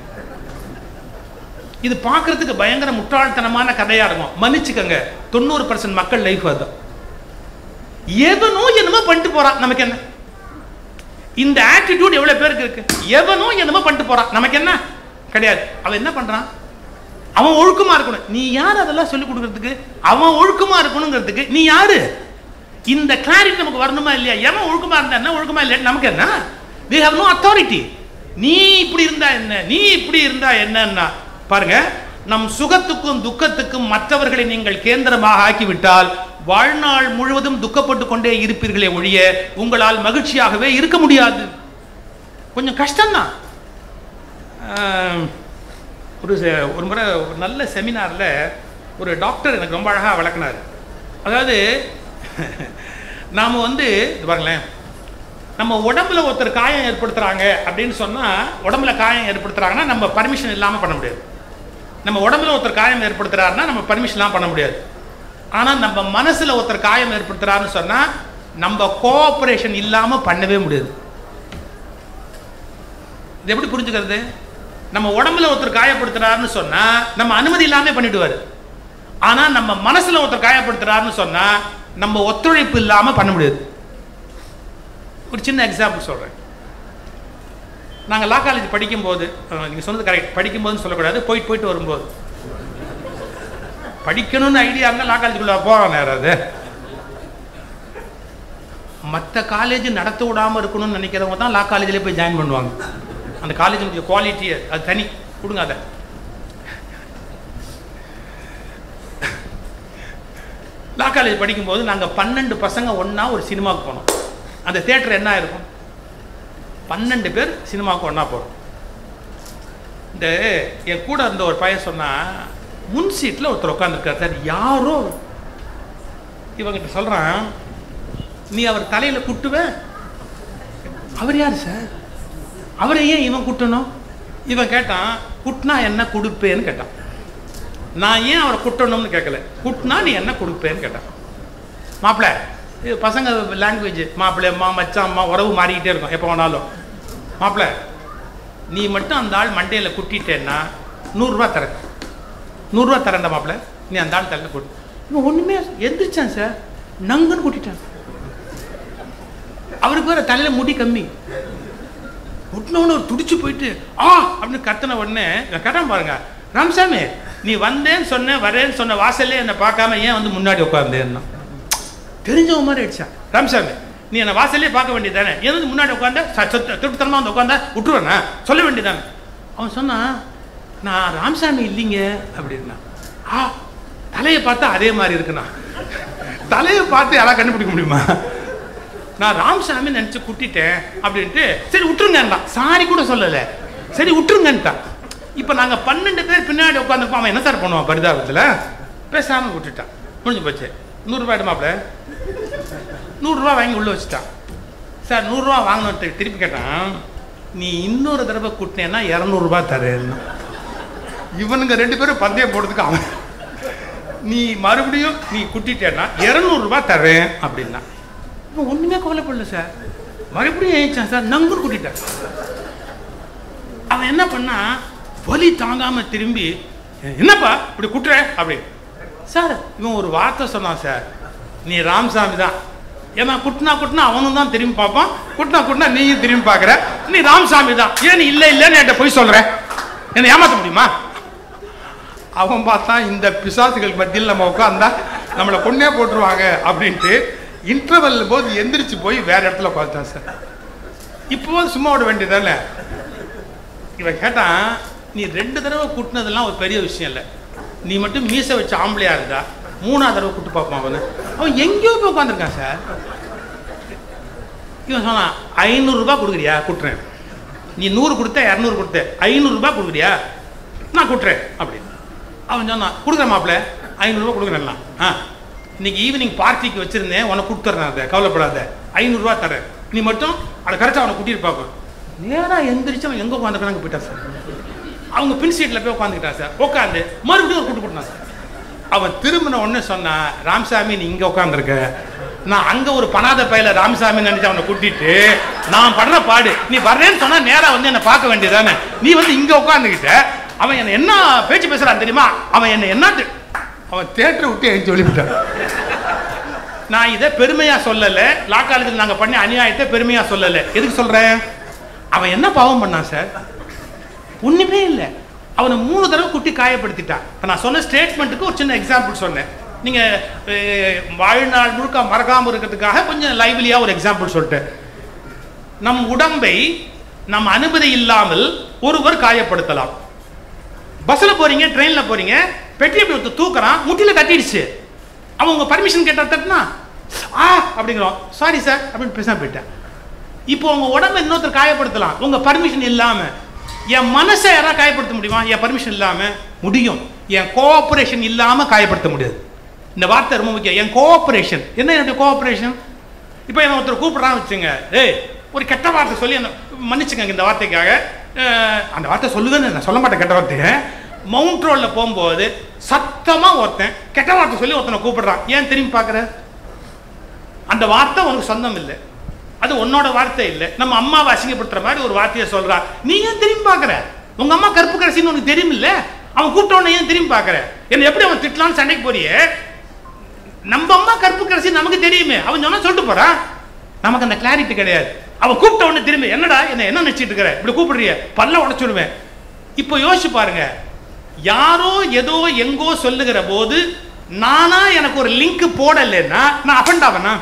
இது பார்க்கறதுக்கு பயங்கர முட்டாள்தனமான கதையா இருக்கும் மன்னிச்சுக்கங்க தொண்ணூறு பர்சன்ட் மக்கள் லைஃப் அதுதான் எவனோ என்னமோ பண்ணிட்டு போறான் நமக்கு என்ன இந்த ஆட்டிடியூட் எவ்வளவு பேருக்கு இருக்கு எவனோ என்னமோ பண்ணிட்டு போறான் நமக்கு என்ன கிடையாது அவன் என்ன பண்றான் அவன் ஒழுக்கமா இருக்கணும் நீ யார் அதெல்லாம் சொல்லி கொடுக்கறதுக்கு அவன் ஒழுக்கமா இருக்கணுங்கிறதுக்கு நீ யாரு இந்த கிளாரிட்டி நமக்கு வரணுமா இல்லையா எவன் ஒழுக்கமா இருந்தா என்ன ஒழுக்கமா இல்லையா நமக்கு என்ன they have no authority நீ இப்படி இருந்தா என்ன நீ இப்படி இருந்தா என்னன்னா பாருங்க நம் சுகத்துக்கும் துக்கத்துக்கும் மற்றவர்களை நீங்கள் கேந்திரமாக ஆக்கிவிட்டால் வாழ்நாள் முழுவதும் துக்கப்பட்டு கொண்டே இருப்பீர்களே ஒழிய உங்களால் மகிழ்ச்சியாகவே இருக்க முடியாது கொஞ்சம் கஷ்டம்தான் ஆஹ், ஒரு செ- ஒரு முறை ஒரு நல்ல செமினாரில் ஒரு டாக்டர் எனக்கு ரொம்ப அழகாக விளக்குனார் அதாவது நாம் வந்து இது பாருங்களேன் நம்ம உடம்புல ஒருத்தர் காயம் ஏற்படுத்துறாங்க அப்படின்னு சொன்னால் உடம்புல காயம் ஏற்படுத்துறாங்கன்னா நம்ம பர்மிஷன் இல்லாமல் பண்ண முடியாது நம்ம உடம்புல ஒருத்தர் காயம் ஏற்படுத்துறாருன்னா நம்ம பர்மிஷன்லாம் பண்ண முடியாது ஆனால் நம்ம மனசில் ஒருத்தர் காயம் ஏற்படுத்துறாருன்னு சொன்னால் நம்ம கோஆப்ரேஷன் இல்லாமல் பண்ணவே முடியாது இது எப்படி புரிஞ்சுக்கிறது நம்ம உடம்புல ஒருத்தர் காயப்படுத்துறாருன்னு சொன்னா நம்ம அனுமதி இல்லாம பண்ணிடுவாரு ஆனா நம்ம மனசுல ஒருத்தர் காயப்படுத்துறாருன்னு சொன்னா நம்ம ஒத்துழைப்பு இல்லாம பண்ண முடியாது ஒரு சின்ன எக்ஸாம்பிள் சொல்றேன் நாங்கள் லா காலேஜ் படிக்கும்போது அஹ், நீங்க சொன்னது கரெக்ட் படிக்கும்போதுன்னு சொல்லக்கூடாது போயிட்டு போயிட்டு வரும்போது படிக்கணும்னு ஐடியா இருந்தால் லா காலேஜுக்குள்ள போகிறோம் நேரம் அது மற்ற காலேஜ் நடத்த விடாமல் இருக்கணும்னு நினைக்கிறவங்க தான் லா காலேஜில் போய் ஜாயின் பண்ணுவாங்க அந்த காலேஜினுடைய குவாலிட்டி அது தனி கொடுங்க அதை லா காலேஜ் படிக்கும்போது நாங்கள் பன்னெண்டு பசங்க ஒன்றா ஒரு சினிமாவுக்கு போனோம் அந்த தேட்டர் என்ன இருக்கும் பன்னெண்டு பேர் சினிமாவுக்கு ஒன்றா போகிறோம் இந்த என் கூட இருந்த ஒரு பையன் சொன்னா முன் சீட்டில் ஒருத்தர் உட்காந்துருக்கார் சார் யாரோ இவங்கிட்ட சொல்கிறான் நீ அவர் தலையில் குட்டுவ அவர் யார் சார் அவரை ஏன் இவன் குட்டணும் இவன் கேட்டான் குட்னா என்ன கொடுப்பேன்னு கேட்டான் நான் ஏன் அவரை குட்டணும்னு கேட்கல குட்னா நீ என்ன கொடுப்பேன்னு கேட்டான் மாப்பிள்ள இது பசங்க லாங்குவேஜ் மாப்பிள்ளை அம்மா மச்சான் அம்மா உறவு மாறிக்கிட்டே இருக்கும் எப்போ வேணாலும் மாப்பிள்ள நீ மட்டும் அந்த ஆள் மண்டையில் குட்டிட்டேன்னா நூறுரூவா தரேன் நூறுரூவா தரேன்டா மாப்பிள்ள நீ அந்த ஆள் தலையில் கொடு இவன் ஒன்றுமே எந்திரிச்சான் சார் நங்குன்னு குட்டிட்டான் அவருக்கு வேற தலையில் முடி கம்மி ஒட்டினவனு ஒரு துடிச்சு போயிட்டு ஆ அப்படின்னு கத்தின உடனே நான் கேட்டான் பாருங்க ராமசாமி நீ வந்தேன்னு சொன்ன வரேன்னு சொன்ன வாசல்லே என்னை பார்க்காம ஏன் வந்து முன்னாடி உட்காந்தேன்னா தெரிஞ்சவன் மாதிரி ஆயிடுச்சான் ராமசாமி நீ என்னை வாசல்லே பார்க்க வேண்டியதானே ஏன் வந்து முன்னாடி உட்காந்த திருப்தனமாக வந்து உட்காந்தா விட்டுருவேண்ணா சொல்ல வேண்டியதானே அவன் சொன்னான் நான் ராமசாமி இல்லைங்க அப்படின்னா ஆ தலையை பார்த்தா அதே மாதிரி இருக்குண்ணா தலையை பார்த்து யாராவது கண்டுபிடிக்க முடியுமா நான் ராமசாமி நினச்சி குட்டிட்டேன் அப்படின்ட்டு சரி விட்டுருங்கன்றான் சாரி கூட சொல்லலை சரி விட்டுருங்கன்ட்டான் இப்போ நாங்கள் பன்னெண்டு பேர் பின்னாடி உட்காந்துருப்போம் அவன் என்ன சார் பண்ணுவான் பரிதாபத்தில் பேசாமல் விட்டுட்டான் முடிஞ்சு போச்சு நூறுரூபா மாப்பிள்ள நூறுரூவா வாங்கி உள்ளே வச்சுட்டான் சார் நூறுரூவா வாங்கினதுக்கு திருப்பி கேட்டான் நீ இன்னொரு தடவை கூட்டினேன்னா இரநூறுபா தரேன்னு இவனுங்க ரெண்டு பேரும் பந்தயம் போடுறதுக்கு அவன் நீ மறுபடியும் நீ குட்டிட்டேன்னா இரநூறுபா தரேன் அப்படின்னா இவன் ஒன்றுமே கவலைப்படல சார் மறுபடியும் ஏஞ்சான் சார் நங்குன்னு கூட்டிட்டான் அவன் என்ன பண்ணா வலி தாங்காம திரும்பி என்னப்பா இப்படி குட்டுற அப்படி சார் இவன் ஒரு வார்த்தை சொன்னான் சார் நீ ராமசாமி தான் ஏன்னா குட்டினா குட்டினா அவனும் தான் திரும்பி பார்ப்பான் குட்டினா குட்டினா நீயும் திரும்பி பார்க்குற நீ ராமசாமி தான் ஏன் நீ இல்லை இல்லைன்னு என்கிட்ட போய் சொல்ற என்னை ஏமாற்ற முடியுமா அவன் பார்த்தா இந்த பிசாசுகள் மத்தியில் நம்ம உட்காந்தா நம்மளை கொன்னே போட்டுருவாங்க அப்படின்ட்டு இன்டர்வல் போது எந்திரிச்சு போய் வேற இடத்துல உட்காந்துட்டான் சார் இப்போ சும்மா விட வேண்டியதானே இவன் கேட்டான் நீ ரெண்டு தடவை கூட்டினதெல்லாம் ஒரு பெரிய விஷயம் இல்லை நீ மட்டும் மீசை வச்ச ஆம்பளையா இருந்தா மூணாவது தடவை கூட்டு பார்ப்பான் அவனை அவன் எங்கேயோ போய் உட்காந்துருக்கான் சார் இவன் சொன்னான் ஐநூறுரூபா கொடுக்குறியா கூட்டுறேன் நீ நூறு கொடுத்த இரநூறு கொடுத்த ஐநூறுரூபா கொடுக்குறியா நான் கூட்டுறேன் அப்படின்னு அவன் சொன்னான் கொடுக்குறேன் மாப்பிள்ள ஐநூறுரூவா கொடுக்குறேன்லாம் ஆ இன்னைக்கு ஈவினிங் பார்ட்டிக்கு வச்சிருந்தேன் உனக்கு கொடுத்துட்றேன் அதை கவலைப்படாத ஐநூறுரூவா தரேன் நீ மட்டும் அதை கரெக்டாக அவனை கூட்டிட்டு பார்ப்பேன் நேராக எந்திரிச்சு அவன் எங்கே உட்காந்துக்கிறாங்க போயிட்டான் சார் அவங்க பின் சீட்டில் போய் உட்காந்துக்கிட்டான் சார் உட்காந்து மறுபடியும் ஒரு கூட்டு போட்டான் சார் அவன் திரும்பின உடனே சொன்னான் ராமசாமி நீ இங்கே உட்காந்துருக்க நான் அங்க ஒரு பணாத பையில ராமசாமி நினைச்சு அவனை கூட்டிட்டு நான் படுற பாடு நீ வர்றேன்னு சொன்னா நேரா வந்து என்னை பார்க்க வேண்டியதானே நீ வந்து இங்க உட்காந்துக்கிட்ட அவன் என்ன என்ன பேச்சு பேசுறான் தெரியுமா அவன் என்ன என்ன தி- அவன் தேட்டரை விட்டு என் சொல்லிவிட்டான் நான் இதை பெருமையா சொல்லல லா காலேஜில் நாங்க பண்ண அநியாயத்தை பெருமையா சொல்லல எதுக்கு சொல்றேன் அவன் என்ன பாவம் பண்ணான் சார் ஒண்ணுமே இல்லை அவனை மூணு தடவை குட்டி காயப்படுத்திட்டான் இப்போ நான் சொன்ன ஸ்டேட்மெண்ட்டுக்கு ஒரு சின்ன எக்ஸாம்பிள் சொன்னேன் நீங்க அஹ், வாழ்நாள் முழுக்க மறக்காம இருக்கிறதுக்காக கொஞ்சம் லைவ்லியா ஒரு எக்ஸாம்பிள் சொல்லிட்டேன் நம் உடம்பை நம் அனுமதி இல்லாமல் ஒருவர் காயப்படுத்தலாம் பஸ்ல போறீங்க ட்ரெயின்ல போறீங்க பெட்டி அப்படி ஒருத்தர் தூக்குறான் முட்டில தட்டிடுச்சு அவன் உங்க பர்மிஷன் கேட்டா தட்டினா ஆ அப்படிங்கிறோம் சாரி சார் அப்படின்னு பேசாம போயிட்டேன் இப்போ உங்க உடம்ப இன்னொருத்தர் காயப்படுத்தலாம் உங்க பர்மிஷன் இல்லாம என் மனசை யாராவது காயப்படுத்த முடியுமா என் பர்மிஷன் இல்லாம முடியும் என் கோஆபரேஷன் இல்லாம காயப்படுத்த முடியாது இந்த வார்த்தை ரொம்ப முக்கியம் என் கோஆபரேஷன் என்ன என்னுடைய கோஆபரேஷன் இப்போ என்ன ஒருத்தர் கூப்பிடுறான்னு வச்சுங்க ஏய் ஒரு கெட்ட வார்த்தை சொல்லி என்ன மன்னிச்சுக்கங்க இந்த வார்த்தைக்காக அஹ், அந்த வார்த்தை சொல்லுவேன்னு நான் சொல்ல மாட்டேன் கெட்ட வார்த்தையை மவுண்ட் ரோட்ல போகும்போது சத்தமா ஒருத்தன் கெட்ட வார்த்தை சொல்லி ஒருத்தனை கூப்பிடுறான் ஏன் திரும்பி பார்க்குற அந்த வார்த்தை உனக்கு சொந்தம் இல்லை அது உன்னோட வார்த்தை இல்லை நம்ம அம்மாவை அசிங்கப்படுத்துற மாதிரி ஒரு வார்த்தையை சொல்றா நீ ஏன் திரும்பி பார்க்குற உங்க அம்மா கருப்பு கடைசின்னு உனக்கு தெரியும் இல்ல அவன் கூப்பிட்ட உடனே ஏன் திரும்பி பார்க்குற என்ன எப்படி அவன் திட்டலாம்னு சண்டைக்கு போறியே நம்ம அம்மா கருப்பு கடைசி நமக்கு தெரியுமே அவன் சொன்னா சொல்லிட்டு போறான் நமக்கு அந்த கிளாரிட்டி கிடையாது அவன் கூப்பிட்ட உடனே திரும்பி என்னடா என்ன என்ன நினைச்சிட்டு இருக்கிற இப்படி கூப்பிடுறிய பல்ல உடைச்சுடுவேன் இப்போ யோசிச்சு பாருங்க யாரோ ஏதோ எங்கோ சொல்லுகிற போது நானா எனக்கு ஒரு லிங்க் போடலைன்னா நான் அஃபெண்ட் ஆவனா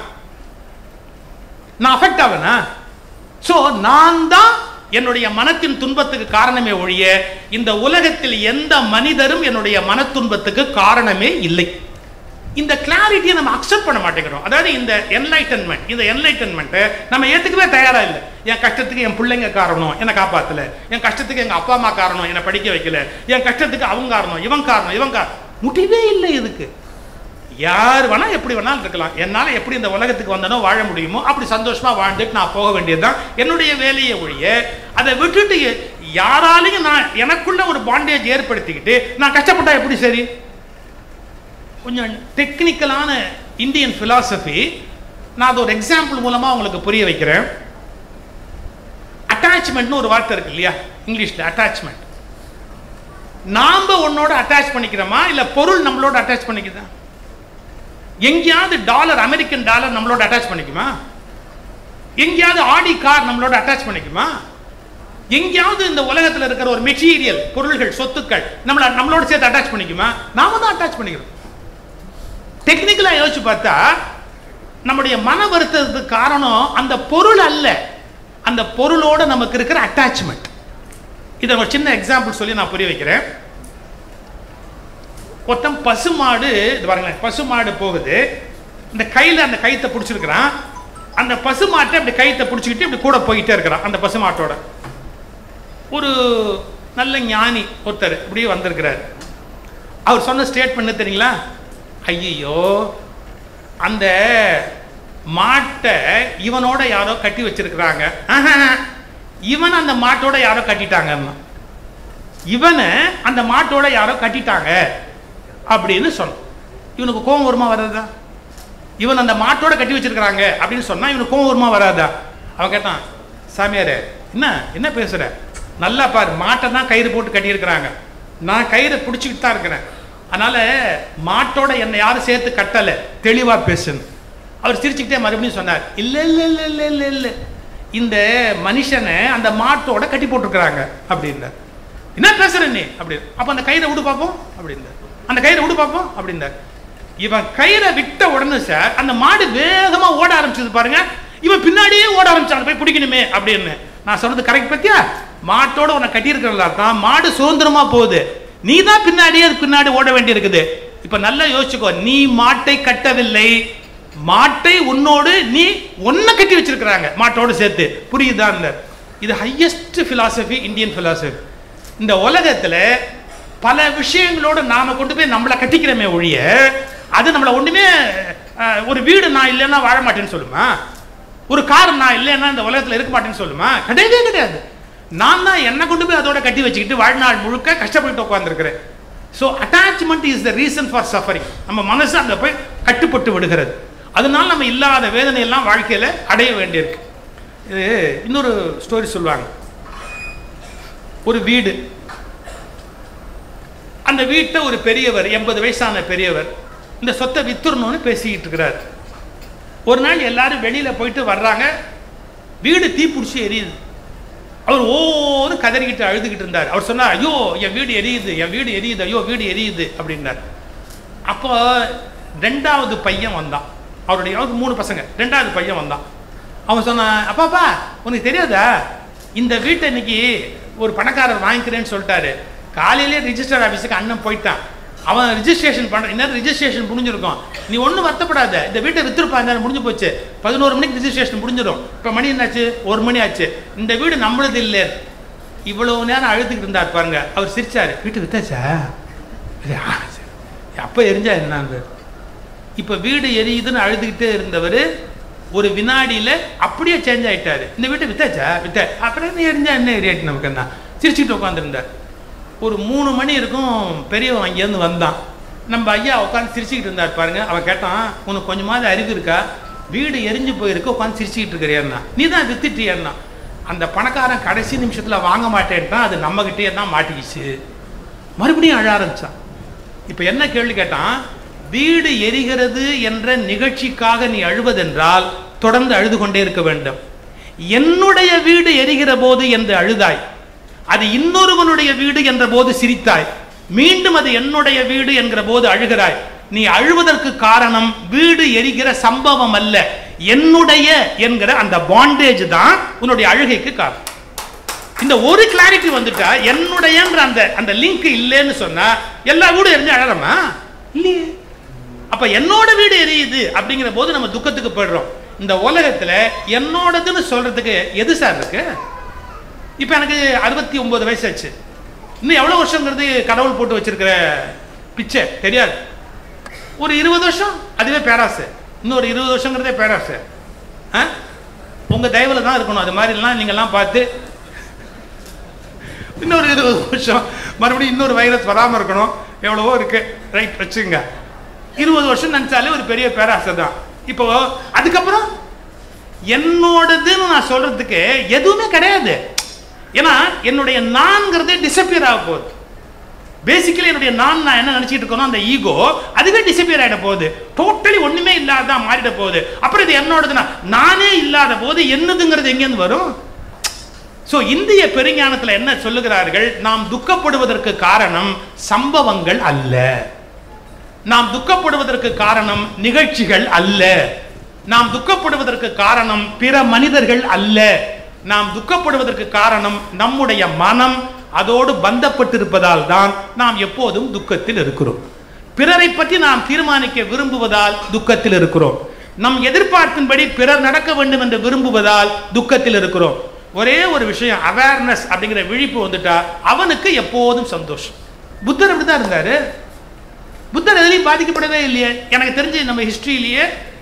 நான் அஃபெக்ட் ஆவனா ஸோ நான் தான் என்னுடைய மனத்தின் துன்பத்துக்கு காரணமே ஒழிய இந்த உலகத்தில் எந்த மனிதரும் என்னுடைய மனத்துன்பத்துக்கு காரணமே இல்லை இந்த கிளாரிட்டியை நம்ம அக்செப்ட் பண்ண மாட்டேங்கிறோம் அதாவது இந்த என்லைட்டன்மெண்ட் இந்த என்லைட்டன்மெண்ட்டை நம்ம ஏற்றுக்கவே தயாரா இல்லை என் கஷ்டத்துக்கு என் பிள்ளைங்க காரணம் என்னை காப்பாத்தல என் கஷ்டத்துக்கு எங்க அப்பா அம்மா காரணம் என்னை படிக்க வைக்கல என் கஷ்டத்துக்கு அவங்க காரணம் இவன் காரணம் இவன் காரணம் முடிவே இல்லை இதுக்கு யார் வேணா எப்படி வேணாலும் இருக்கலாம் என்னால் எப்படி இந்த உலகத்துக்கு வந்தனோ வாழ முடியுமோ அப்படி சந்தோஷமா வாழ்ந்துட்டு நான் போக வேண்டியதுதான் என்னுடைய வேலையை ஒழிய அதை விட்டுட்டு யாராலையும் நான் எனக்குள்ள ஒரு பாண்டேஜ் ஏற்படுத்திக்கிட்டு நான் கஷ்டப்பட்டா எப்படி சரி கொஞ்சம் டெக்னிக்கலான இந்தியன் philosophy நான் அது ஒரு எக்ஸாம்பிள் மூலமா உங்களுக்கு புரிய வைக்கிறேன் அட்டாச்மெண்ட்னு ஒரு வார்த்தை இருக்கு இல்லையா இங்கிலீஷ்ல அட்டாச்மெண்ட் நாம உன்னோட அட்டாச் பண்ணிக்கிறோமா இல்ல பொருள் நம்மளோட அட்டாச் பண்ணிக்குதா எங்கேயாவது டாலர் அமெரிக்கன் டாலர் நம்மளோட அட்டாச் பண்ணிக்குமா எங்கேயாவது ஆடி கார் நம்மளோட அட்டாச் பண்ணிக்குமா எங்கேயாவது இந்த உலகத்துல இருக்கிற ஒரு மெட்டீரியல் பொருள்கள் சொத்துக்கள் நம்மள நம்மளோட சேர்த்து அட்டாச் பண்ணிக்குமா நாம தான் அட்டாச் பண்ணிக்கிறோம் டெக்னிக்கலா யோசிச்சு பார்த்தா நம்முடைய மன வருத்தத்துக்கு காரணம் அந்த பொருள் அல்ல அந்த பொருளோட நமக்கு இருக்கிற அட்டாச்மெண்ட் இதை ஒரு சின்ன எக்ஸாம்பிள் சொல்லி நான் புரிய வைக்கிறேன் ஒருத்தன் பசுமாடு இது பாருங்களேன் பசுமாடு போகுது இந்த கையில் அந்த கயித்தை பிடிச்சிருக்கிறான் அந்த பசுமாட்டை அப்படி கயித்தை பிடிச்சிக்கிட்டு இப்படி கூட போயிட்டே இருக்கிறான் அந்த பசுமாட்டோட ஒரு நல்ல ஞானி ஒருத்தர் இப்படியே வந்திருக்கிறார் அவர் சொன்ன ஸ்டேட்மெண்ட் தெரியுங்களா ஐயோ அந்த மாட்டை இவனோட யாரோ கட்டி வச்சிருக்கிறாங்க ஆஹா, இவன் அந்த மாட்டோட யாரோ கட்டிட்டாங்கன்னா இவனை அந்த மாட்டோட யாரோ கட்டிட்டாங்க அப்படின்னு சொன்னான் இவனுக்கு கோபம் வருமா வராதா இவன் அந்த மாட்டோட கட்டி வச்சிருக்கிறாங்க அப்படின்னு சொன்னா இவனுக்கு கோபம் வருமா வராதா அவன் கேட்டான் சாமியாரே என்ன என்ன பேசுற நல்லா பாரு மாட்டை தான் கயிறு போட்டு கட்டியிருக்கிறாங்க நான் கயிறை பிடிச்சிக்கிட்டு தான் இருக்கிறேன் அதனால மாட்டோட என்னை யாரும் சேர்த்து கட்டலை தெளிவா பேசுன்னு அவர் சிரிச்சுக்கிட்டே மறுபடியும் சொன்னார் இல்ல இல்ல இல்ல இல்ல இல்ல இல்ல இந்த மனுஷனை அந்த மாட்டோட கட்டி போட்டிருக்கிறாங்க அப்படின்னார் என்ன பேசுற நீ அப்படி அப்ப அந்த கயிறை விடு பார்ப்போம் அப்படின்னார் அந்த கயிறை விடு பார்ப்போம் அப்படின்னார் இவன் கயிறை விட்ட உடனே சார் அந்த மாடு வேகமா ஓட ஆரம்பிச்சது பாருங்க இவன் பின்னாடியே ஓட ஆரம்பிச்சான் போய் பிடிக்கணுமே அப்படின்னு நான் சொன்னது கரெக்ட் பத்தியா மாட்டோட உன்னை கட்டியிருக்கிறதா தான் மாடு சுதந்திரமா போகுது நீ தான் பின்னாடியே அது பின்னாடி ஓட வேண்டி இருக்குது இப்ப நல்லா யோசிச்சுக்கோ நீ மாட்டை கட்டவில்லை மாட்டை உன்னோடு நீ ஒன்ன கட்டி வச்சிருக்கிறாங்க மாட்டோடு சேர்த்து புரியுதா இது ஹையஸ்ட் பிலாசபி இந்தியன் பிலாசபி இந்த உலகத்துல பல விஷயங்களோட நாம கொண்டு போய் நம்மளை கட்டிக்கிறோமே ஒழிய அது நம்மளை ஒண்ணுமே அஹ், ஒரு வீடு நான் இல்லைன்னா வாழ மாட்டேன்னு சொல்லுமா ஒரு கார் நான் இல்லைன்னா இந்த உலகத்துல இருக்க மாட்டேன்னு சொல்லுமா கிடையவே கிடையாது நான் தான் என்ன கொண்டு போய் அதோட கட்டி வச்சுக்கிட்டு வாழ்நாள் முழுக்க கஷ்டப்பட்டு உட்கார்ந்துருக்கிறேன் so attachment is the reason for suffering நம்ம மனசு அங்கே போய் கட்டுப்பட்டு விடுகிறது அதனால நம்ம இல்லாத வேதனை எல்லாம் வாழ்க்கையில அடைய வேண்டியிருக்கு இது இன்னொரு ஸ்டோரி சொல்லுவாங்க ஒரு வீடு அந்த வீட்டை ஒரு பெரியவர் எண்பது வயசான பெரியவர் இந்த சொத்தை வித்துறணும்னு பேசிக்கிட்டு இருக்கிறார் ஒரு நாள் எல்லாரும் வெளியில போயிட்டு வர்றாங்க வீடு தீப்பிடிச்சி எரியுது அவர் ஓன்னு கதறிக்கிட்டு அழுதுகிட்டு இருந்தார் அவர் சொன்னார் ஐயோ என் வீடு எரியுது என் வீடு எரியுது ஐயோ வீடு எரியுது அப்படின்னார் அப்போ ரெண்டாவது பையன் வந்தான் அவருடைய அவருக்கு மூணு பசங்க ரெண்டாவது பையன் வந்தான் அவன் சொன்னான் அப்பாப்பா உனக்கு தெரியாதா இந்த வீட்டை இன்னைக்கு ஒரு பணக்காரர் வாங்கிக்கிறேன்னு சொல்லிட்டாரு காலையிலே ரிஜிஸ்டர் ஆஃபீஸுக்கு அண்ணன் போயிட்டான் அவன் ரிஜிஸ்ட்ரேஷன் பண்ற இன்னும் ரிஜிஸ்ட்ரேஷன் முடிஞ்சிருக்கும் நீ ஒன்றும் வருத்தப்படாத இந்த வீட்டை வித்துருப்பாங்க முடிஞ்சு போச்சு பதினோரு மணிக்கு ரிஜிஸ்ட்ரேஷன் முடிஞ்சிடும் இப்போ மணி என்னாச்சு ஒரு மணி ஆச்சு இந்த வீடு நம்மளது இல்லை இவ்வளவு நேரம் அழுதுகிட்டு இருந்தார் பாருங்க அவர் சிரிச்சாரு வீட்டு வித்தாச்சா இல்ல, ஆ, சரி. அப்ப எரிஞ்சா என்னங்க இப்ப வீடு எரியுதுன்னு அழுதுகிட்டே இருந்தவர் ஒரு வினாடியில அப்படியே சேஞ்ச் ஆயிட்டாரு இந்த வீட்டை வித்தாச்சா வித்த அப்புறம் என்ன எரிஞ்சா என்ன எரியாட்டு நமக்கு என்ன சிரிச்சுட்டு உட்காந்துருந்தார் ஒரு மூணு மணி இருக்கும் பெரியவன் அங்கேருந்து வந்தான் நம்ம ஐயா உட்காந்து சிரிச்சுக்கிட்டு இருந்தார் பாருங்க அவன் கேட்டான் உனக்கு கொஞ்சமாவது அறிவு இருக்கா வீடு எரிஞ்சு போயிருக்கு உட்காந்து சிரிச்சுக்கிட்டு இருக்கிறியன்னா நீ தான் வித்துட்டியன்னா அந்த பணக்காரன் கடைசி நிமிஷத்துல வாங்க மாட்டேன்ட்டான் அது நம்மகிட்டயே தான் மாட்டிக்கிச்சு மறுபடியும் அழ ஆரம்பிச்சான் இப்ப என்ன கேள்வி கேட்டான் வீடு எரிகிறது என்ற நிகழ்ச்சிக்காக நீ அழுவதென்றால் தொடர்ந்து அழுது கொண்டே இருக்க வேண்டும் என்னுடைய வீடு எரிகிற போது என்று அழுதாய் அது இன்னொருவனுடைய வீடு என்ற போது சிரித்தாய் மீண்டும் அது என்னுடைய வீடு என்கிற போது அழுகிறாய் நீ அழுவதற்கு காரணம் வீடு எரிகிற சம்பவம் அல்ல என்னுடைய என்கிற அந்த பாண்டேஜ் தான் உன்னுடைய அழுகைக்கு காரணம் இந்த ஒரு கிளாரிட்டி வந்துட்டா என்னுடையன்ற அந்த அந்த லிங்க் இல்லைன்னு சொன்னா எல்லா வீடும் எரிஞ்சு அழறமா இல்லையே அப்ப என்னோட வீடு எரியுது அப்படிங்கிற போது நம்ம துக்கத்துக்கு போயிடுறோம் இந்த உலகத்துல என்னோடதுன்னு சொல்றதுக்கு எது சார் இருக்கு இப்ப எனக்கு அறுபத்தி ஒன்பது வயசு ஆச்சு இன்னும் எவ்வளவு வருஷங்கிறது கடவுள் போட்டு வச்சிருக்கிற பிச்சை தெரியாது ஒரு இருபது வருஷம் அதுவே பேராசை இன்னொரு இருபது வருஷங்கிறதே பேராசை ஆ? உங்க தயவுல தான் இருக்கணும் அது மாதிரிலாம் நீங்கெல்லாம் பார்த்து இன்னொரு இருபது வருஷம் மறுபடியும் இன்னொரு வைரஸ் வராமல் இருக்கணும் எவ்வளவோ இருக்கு ரைட் வச்சுங்க இருபது வருஷம் நினைச்சாலே ஒரு பெரிய பேராசை தான் இப்போ அதுக்கப்புறம் என்னோடதுன்னு நான் சொல்றதுக்கு எதுவுமே கிடையாது ஏன்னா என்னுடைய நான்கிறதே டிசப்பியர் ஆக போகுது பேசிக்கலி என்னுடைய நான் நான் என்ன நினைச்சிட்டு இருக்கணும் அந்த ஈகோ அதுவே டிசப்பியர் ஆயிட போகுது டோட்டலி ஒண்ணுமே இல்லாதான் மாறிட போகுது அப்புறம் இது என்னோடதுன்னா நானே இல்லாத போது என்னதுங்கிறது எங்கேருந்து வரும் சோ இந்திய பெருஞானத்துல என்ன சொல்லுகிறார்கள் நாம் துக்கப்படுவதற்கு காரணம் சம்பவங்கள் அல்ல நாம் துக்கப்படுவதற்கு காரணம் நிகழ்ச்சிகள் அல்ல நாம் துக்கப்படுவதற்கு காரணம் பிற மனிதர்கள் அல்ல நாம் துக்கப்படுவதற்கு காரணம் நம்முடைய மனம் அதோடு பந்தப்பட்டிருப்பதால் தான் நாம் எப்போதும் துக்கத்தில் இருக்கிறோம் பிறரை பற்றி நாம் தீர்மானிக்க விரும்புவதால் துக்கத்தில் இருக்கிறோம் நம் எதிர்பார்ப்பின்படி பிறர் நடக்க வேண்டும் என்று விரும்புவதால் துக்கத்தில் இருக்கிறோம் ஒரே ஒரு விஷயம் அவேர்னஸ் அப்படிங்கிற விழிப்பு வந்துட்டா அவனுக்கு எப்போதும் சந்தோஷம் புத்தர் அப்படிதான் இருந்தாரு புத்தர் எதுலையும் பாதிக்கப்படவே இல்லையே எனக்கு தெரிஞ்சு நம்ம ஹிஸ்டரியிலேயே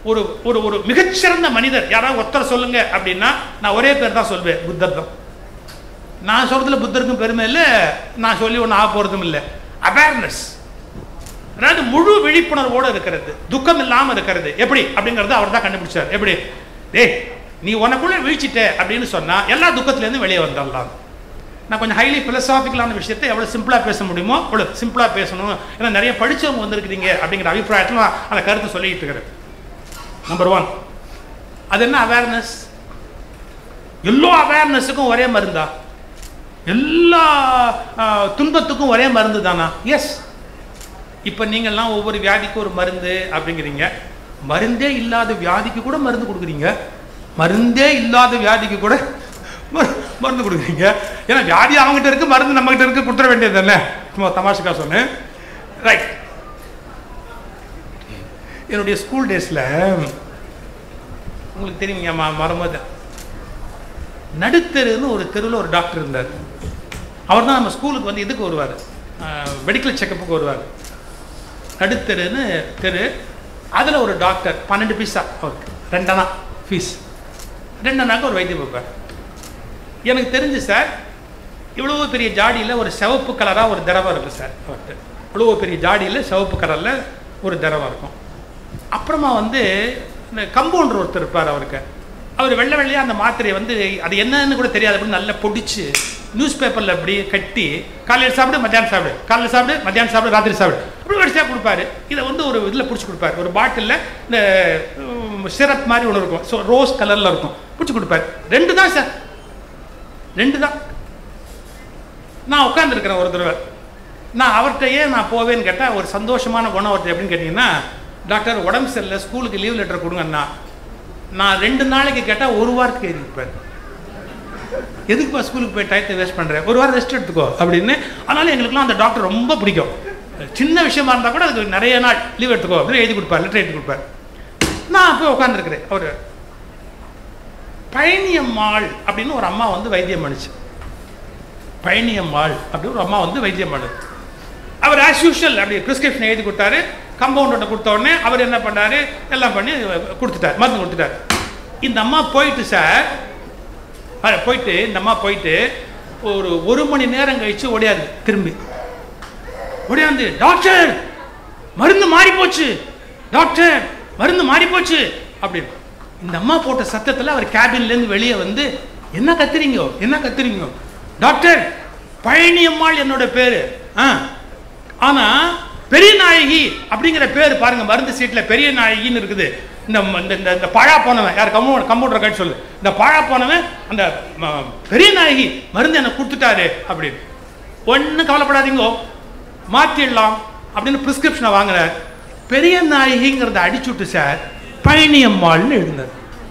ஒரு ஒரு ஒரு மிகச்சிறந்த மனிதர் யாராவது ஒருத்தர் சொல்லுங்க அப்படின்னா நான் ஒரே பேர் தான் சொல்வேன் புத்தர் தான் நான் சொல்றதுல புத்தருக்கும் பெருமை இல்லை நான் சொல்லி ஒன்றும் ஆக போறதும் இல்லை அவேர்னஸ் அதாவது முழு விழிப்புணர்வோடு இருக்கிறது துக்கம் இல்லாமல் இருக்கிறது எப்படி அப்படிங்கறத அவர் தான் கண்டுபிடிச்சார் எப்படி டேய் நீ உனக்குள்ள வீழ்ச்சிட்ட அப்படின்னு சொன்னா எல்லா துக்கத்துலேருந்து வெளியே வந்துடலாம் நான் கொஞ்சம் ஹைலி பிலசாபிக்கலான விஷயத்தை எவ்வளோ சிம்பிளாக பேச முடியுமோ அவ்வளோ சிம்பிளாக பேசணும் ஏன்னா நிறைய படிச்சவங்க வந்திருக்கிறீங்க அப்படிங்கிற அபிப்பிராயத்தில் நான் அந்த கருத்தை சொல்லிட்டு இருக்கிறேன் நம்பர் ஒன் அது என்ன அவேர்னஸ் எல்லா அவேர்னஸுக்கும் ஒரே மருந்தா எல்லா ஆ, துன்பத்துக்கும் ஒரே மருந்து தானா எஸ் இப்போ நீங்கள்லாம் ஒவ்வொரு வியாதிக்கும் ஒரு மருந்து அப்படிங்கிறீங்க மருந்தே இல்லாத வியாதிக்கு கூட மருந்து கொடுக்குறீங்க மருந்தே இல்லாத வியாதிக்கு கூட மரு- மருந்து கொடுக்குறீங்க ஏன்னா வியாதி அவங்ககிட்ட இருக்கு மருந்து நம்மகிட்ட இருக்கு கொடுத்துட வேண்டியது தானே சும்மா தமாஷுக்கா சொன்னேன் ரைட் என்னுடைய ஸ்கூல் டேஸில் உங்களுக்கு தெரியுங்க ம மறமது நடுத்தெருன்னு ஒரு தெருவில் ஒரு டாக்டர் இருந்தார் அவர் தான் நம்ம ஸ்கூலுக்கு வந்து இதுக்கு வருவார் மெடிக்கல் செக்கப்புக்கு வருவார் நடுத்தெருன்னு தெரு அதில் ஒரு டாக்டர் பன்னெண்டு பைசா அவருக்கு ரெண்டனா ஃபீஸ் ரெண்டனாக்கு ஒரு வைத்தியம் பார்ப்பார் எனக்கு தெரிஞ்சு சார் இவ்வளோ பெரிய ஜாடியில் ஒரு சிவப்பு கலராக ஒரு திரவம் இருக்குது சார் அவர்கிட்ட இவ்வளோ பெரிய ஜாடியில் சிவப்பு கலரில் ஒரு திரவம் இருக்கும் அப்புறமா வந்து இந்த கம்பவுண்டர் ஒருத்தர் இருப்பார் அவருக்கு அவர் வெள்ளை வெள்ளையாக அந்த மாத்திரையை வந்து அது என்னன்னு கூட தெரியாது அப்படின்னு நல்லா பொடிச்சு நியூஸ் பேப்பரில் அப்படி கட்டி காலையில் சாப்பிடு மத்தியானம் சாப்பிடு காலையில் சாப்பிடு மத்தியானம் சாப்பிடு ராத்திரி சாப்பிடு அப்படி வரிசையாக கொடுப்பாரு இதை வந்து ஒரு இதில் பிடிச்சி கொடுப்பாரு ஒரு பாட்டிலில் இந்த சிரப் மாதிரி ஒன்று இருக்கும் ஸோ ரோஸ் கலரில் இருக்கும் பிடிச்சி கொடுப்பாரு ரெண்டு தான் சார் ரெண்டு தான் நான் உட்காந்துருக்கிறேன் ஒரு தடவை நான் அவர்கிட்டயே நான் போவேன்னு கேட்டால் ஒரு சந்தோஷமான குணம் அவர்கிட்ட எப்படின்னு கேட்டிங்கன்னா டாக்டர் உடம்பு சரியில்லை ஸ்கூலுக்கு லீவ் லெட்டர் கொடுங்கண்ணா நான் ரெண்டு நாளைக்கு கேட்டால் ஒரு வாரத்துக்கு எழுதிருப்பேன் எதுக்குப்பா ஸ்கூலுக்கு போய் டயத்தை வேஸ்ட் பண்ணுறேன் ஒரு வாரம் ரெஸ்ட் எடுத்துக்கோ அப்படின்னு அதனால எங்களுக்குலாம் அந்த டாக்டர் ரொம்ப பிடிக்கும் சின்ன விஷயமா இருந்தால் கூட அதுக்கு நிறைய நாள் லீவ் எடுத்துக்கோ அப்படின்னு எழுதி கொடுப்பார் லெட்டர் எழுதி கொடுப்பார் நான் போய் உட்காந்துருக்கிறேன் அவர் பழனியம்மாள் அப்படின்னு ஒரு அம்மா வந்து வைத்தியம் பண்ணிச்சு பழனியம்மாள் அப்படின்னு ஒரு அம்மா வந்து வைத்தியம் பண்ணுது அவர் ஆஸ் யூஷுவல் அப்படி ப்ரிஸ்கிரிப்ஷன் எழுதி கொடுத்தாரு கம்பவுண்டர்கிட்ட கொடுத்த உடனே அவர் என்ன பண்ணாரு எல்லாம் பண்ணி கொடுத்துட்டார் மருந்து கொடுத்துட்டார் இந்த அம்மா போயிட்டு சார் அஹ், போயிட்டு இந்த அம்மா போயிட்டு ஒரு ஒரு மணி நேரம் கழிச்சு ஓடியாது திரும்பி ஓடியாந்து டாக்டர் மருந்து மாறி போச்சு டாக்டர் மருந்து மாறி போச்சு அப்படின்னு இந்த அம்மா போட்ட சத்தத்தில் அவர் கேபின்லேருந்து வெளியே வந்து என்ன கத்துறீங்க என்ன கத்துறீங்க டாக்டர் பழனி அம்மாள் என்னோட பேரு ஆ ஆனா பெரிய நாயகி அப்படிங்கிற பேர் பாருங்க மருந்து சீட்ல பெரிய நாயகின்னு இருக்குது இந்த ம- இந்த- இந்த இந்த பழா போனவன் யார் கம்பவுண்டர் கம்பவுண்டர் கட்டு சொல்லு இந்த பழா போனவன் அந்த ம- பெரிய நாயகி மருந்து எனக்கு கொடுத்துட்டாரு அப்படின்னு ஒன்றும் கவலைப்படாதீங்கோ மாற்றிடலாம் அப்படின்னு ப்ரிஸ்கிரிப்ஷனை வாங்குறார் பெரிய நாயகிங்கிறத அடிச்சுட்டு சார் பழனியம்மாள்னு எழுதினார்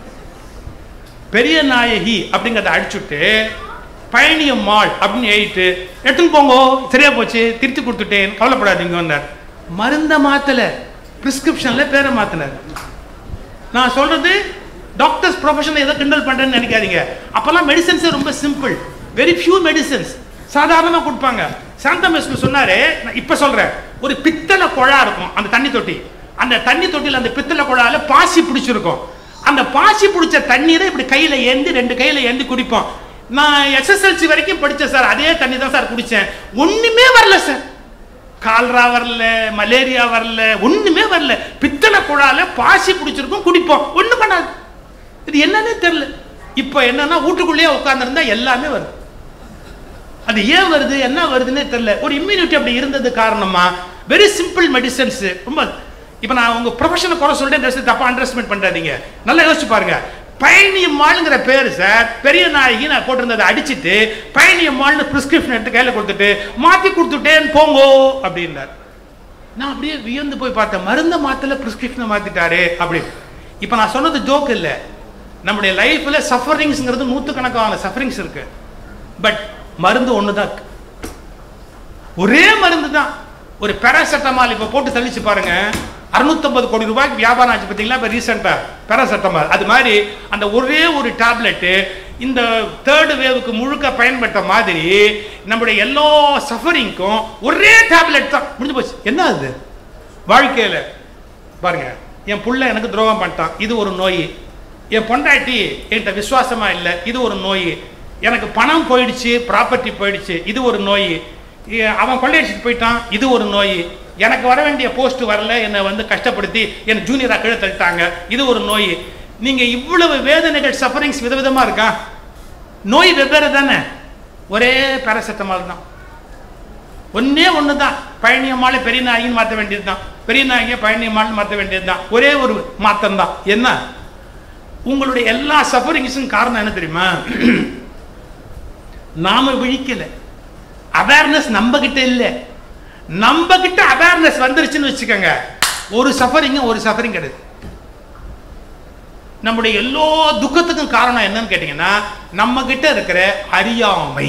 பெரிய நாயகி அப்படிங்கிறத அடிச்சுட்டு பழனியம்மாள் அப்படின்னு எழுதிட்டு எடுத்துன்னு போங்கோ சரியா போச்சு திருத்தி கொடுத்துட்டேன் கவலைப்படாதீங்கன்னார் மருந்த மாத்தல பிரிஸ்கிரிப்ஷன்ல பேரை மாத்தினார் நான் சொல்றது டாக்டர்ஸ் ப்ரொஃபஷனை எதை கிண்டல் பண்றேன்னு நினைக்காதீங்க அப்பெல்லாம் மெடிசன்ஸே ரொம்ப சிம்பிள் வெரி ஃபியூ மெடிசன்ஸ் சாதாரணமாக கொடுப்பாங்க சாந்தா மிஸ்கு சொன்னாரு நான் இப்ப சொல்றேன் ஒரு பித்தளை குழா இருக்கும் அந்த தண்ணி தொட்டி அந்த தண்ணி தொட்டியில் அந்த பித்தளை குழால பாசி பிடிச்சிருக்கும் அந்த பாசி பிடிச்ச தண்ணீரை இப்படி கையில ஏந்தி ரெண்டு கையில ஏந்தி குடிப்போம் நான் எஸ்எஸ்எல்சி வரைக்கும் படிச்சேன் சார் அதே தண்ணி தான் சார் குடிச்சேன் ஒண்ணுமே வரல சார் கால்ரா வரல மலேரியா வரல ஒண்ணுமே வரல பித்தளை குழால பாசி பிடிச்சிருக்கும் குடிப்போம் ஒண்ணும் பண்ணாது இது என்னன்னே தெரியல இப்போ என்னன்னா வீட்டுக்குள்ளேயே உட்கார்ந்திருந்தா எல்லாமே வருது அது ஏன் வருது என்ன வருதுன்னே தெரியல ஒரு இம்யூனிட்டி அப்படி இருந்தது காரணமா வெரி சிம்பிள் மெடிசன்ஸ் ரொம்ப இப்போ நான் உங்க ப்ரொஃபஷனை குறை சொல்லிட்டேன் தயவு செய்து தப்பா அண்டர்ஸ்டிமேட் பண்ணாதீங்க நல்லா யோசிச்சு பாருங்க பயணியம்மாளுங்கிற பேர் சார் பெரிய நாயகி நான் போட்டிருந்ததை அடிச்சிட்டு பயணியம்மாள்னு பிரிஸ்கிரிப்ஷன் எடுத்து கையில கொடுத்துட்டு மாத்தி கொடுத்துட்டேன் போங்கோ அப்படின்னார் நான் அப்படியே வியந்து போய் பார்த்தேன் மருந்த மாத்தல பிரிஸ்கிரிப்ஷனை மாத்திட்டாரு அப்படின்னு இப்போ நான் சொன்னது ஜோக் இல்லை நம்முடைய லைஃப்ல சஃபரிங்ஸ்ங்கிறது நூற்றுக்கணக்கான சஃபரிங்ஸ் இருக்கு பட் மருந்து ஒன்று தான் இருக்கு ஒரே மருந்து தான் ஒரு பேராசெட்டமால் இப்போ போட்டு தள்ளிச்சு பாருங்க அறுநூத்தம்பது கோடி ரூபாய்க்கு வியாபாரம் ஆச்சு பார்த்தீங்களா இப்போ ரீசெண்டாக பேராசெட்டமால் அது மாதிரி அந்த ஒரே ஒரு டேப்லெட்டு இந்த தேர்டு வேவுக்கு முழுக்க பயன்பட்ட மாதிரி நம்முடைய எல்லா சஃபரிங்க்கும் ஒரே டேப்லெட் தான் முடிஞ்சு போச்சு என்ன அது வாழ்க்கையில் பாருங்க என் புள்ள எனக்கு துரோகம் பண்ணிட்டான் இது ஒரு நோய் என் பொண்டாட்டி என்கிட்ட விசுவாசமா இல்லை இது ஒரு நோய் எனக்கு பணம் போயிடுச்சு ப்ராப்பர்ட்டி போயிடுச்சு இது ஒரு நோய் எ- அவன் கொள்ளையடிச்சிட்டு போயிட்டான் இது ஒரு நோய் எனக்கு வர வேண்டிய போஸ்ட் வரல என்னை வந்து கஷ்டப்படுத்தி என் ஜூனியரா கீழே தள்ளிட்டாங்க இது ஒரு நோய் நீங்க இவ்வளவு வேதனைகள் சஃபரிங்ஸ் விதவிதமா இருக்கா நோய் வெவ்வேறு தானே ஒரே பேராசிட்டமால் தான் ஒண்ணே ஒன்று தான் பழனியம்மாளை பெரிய நாயகின்னு மாற்ற வேண்டியது தான் பெரிய நாயகியை பழனியம்மாள்னு மாற்ற வேண்டியது தான் ஒரே ஒரு மாற்றம் தான் என்ன உங்களுடைய எல்லா சஃபரிங்ஸும் காரணம் என்ன தெரியுமா நாம விழிக்கல அவேர்னஸ் நம்ம கிட்ட இல்லை நம்ம கிட்ட அவேர்னஸ் வந்துருச்சுன்னு வச்சுக்கோங்க ஒரு சஃபரிங்கும் ஒரு சஃபரிங் கிடையாது நம்முடைய எல்லா துக்கத்துக்கும் காரணம் என்னன்னு கேட்டீங்கன்னா நம்ம கிட்ட இருக்கிற அறியாமை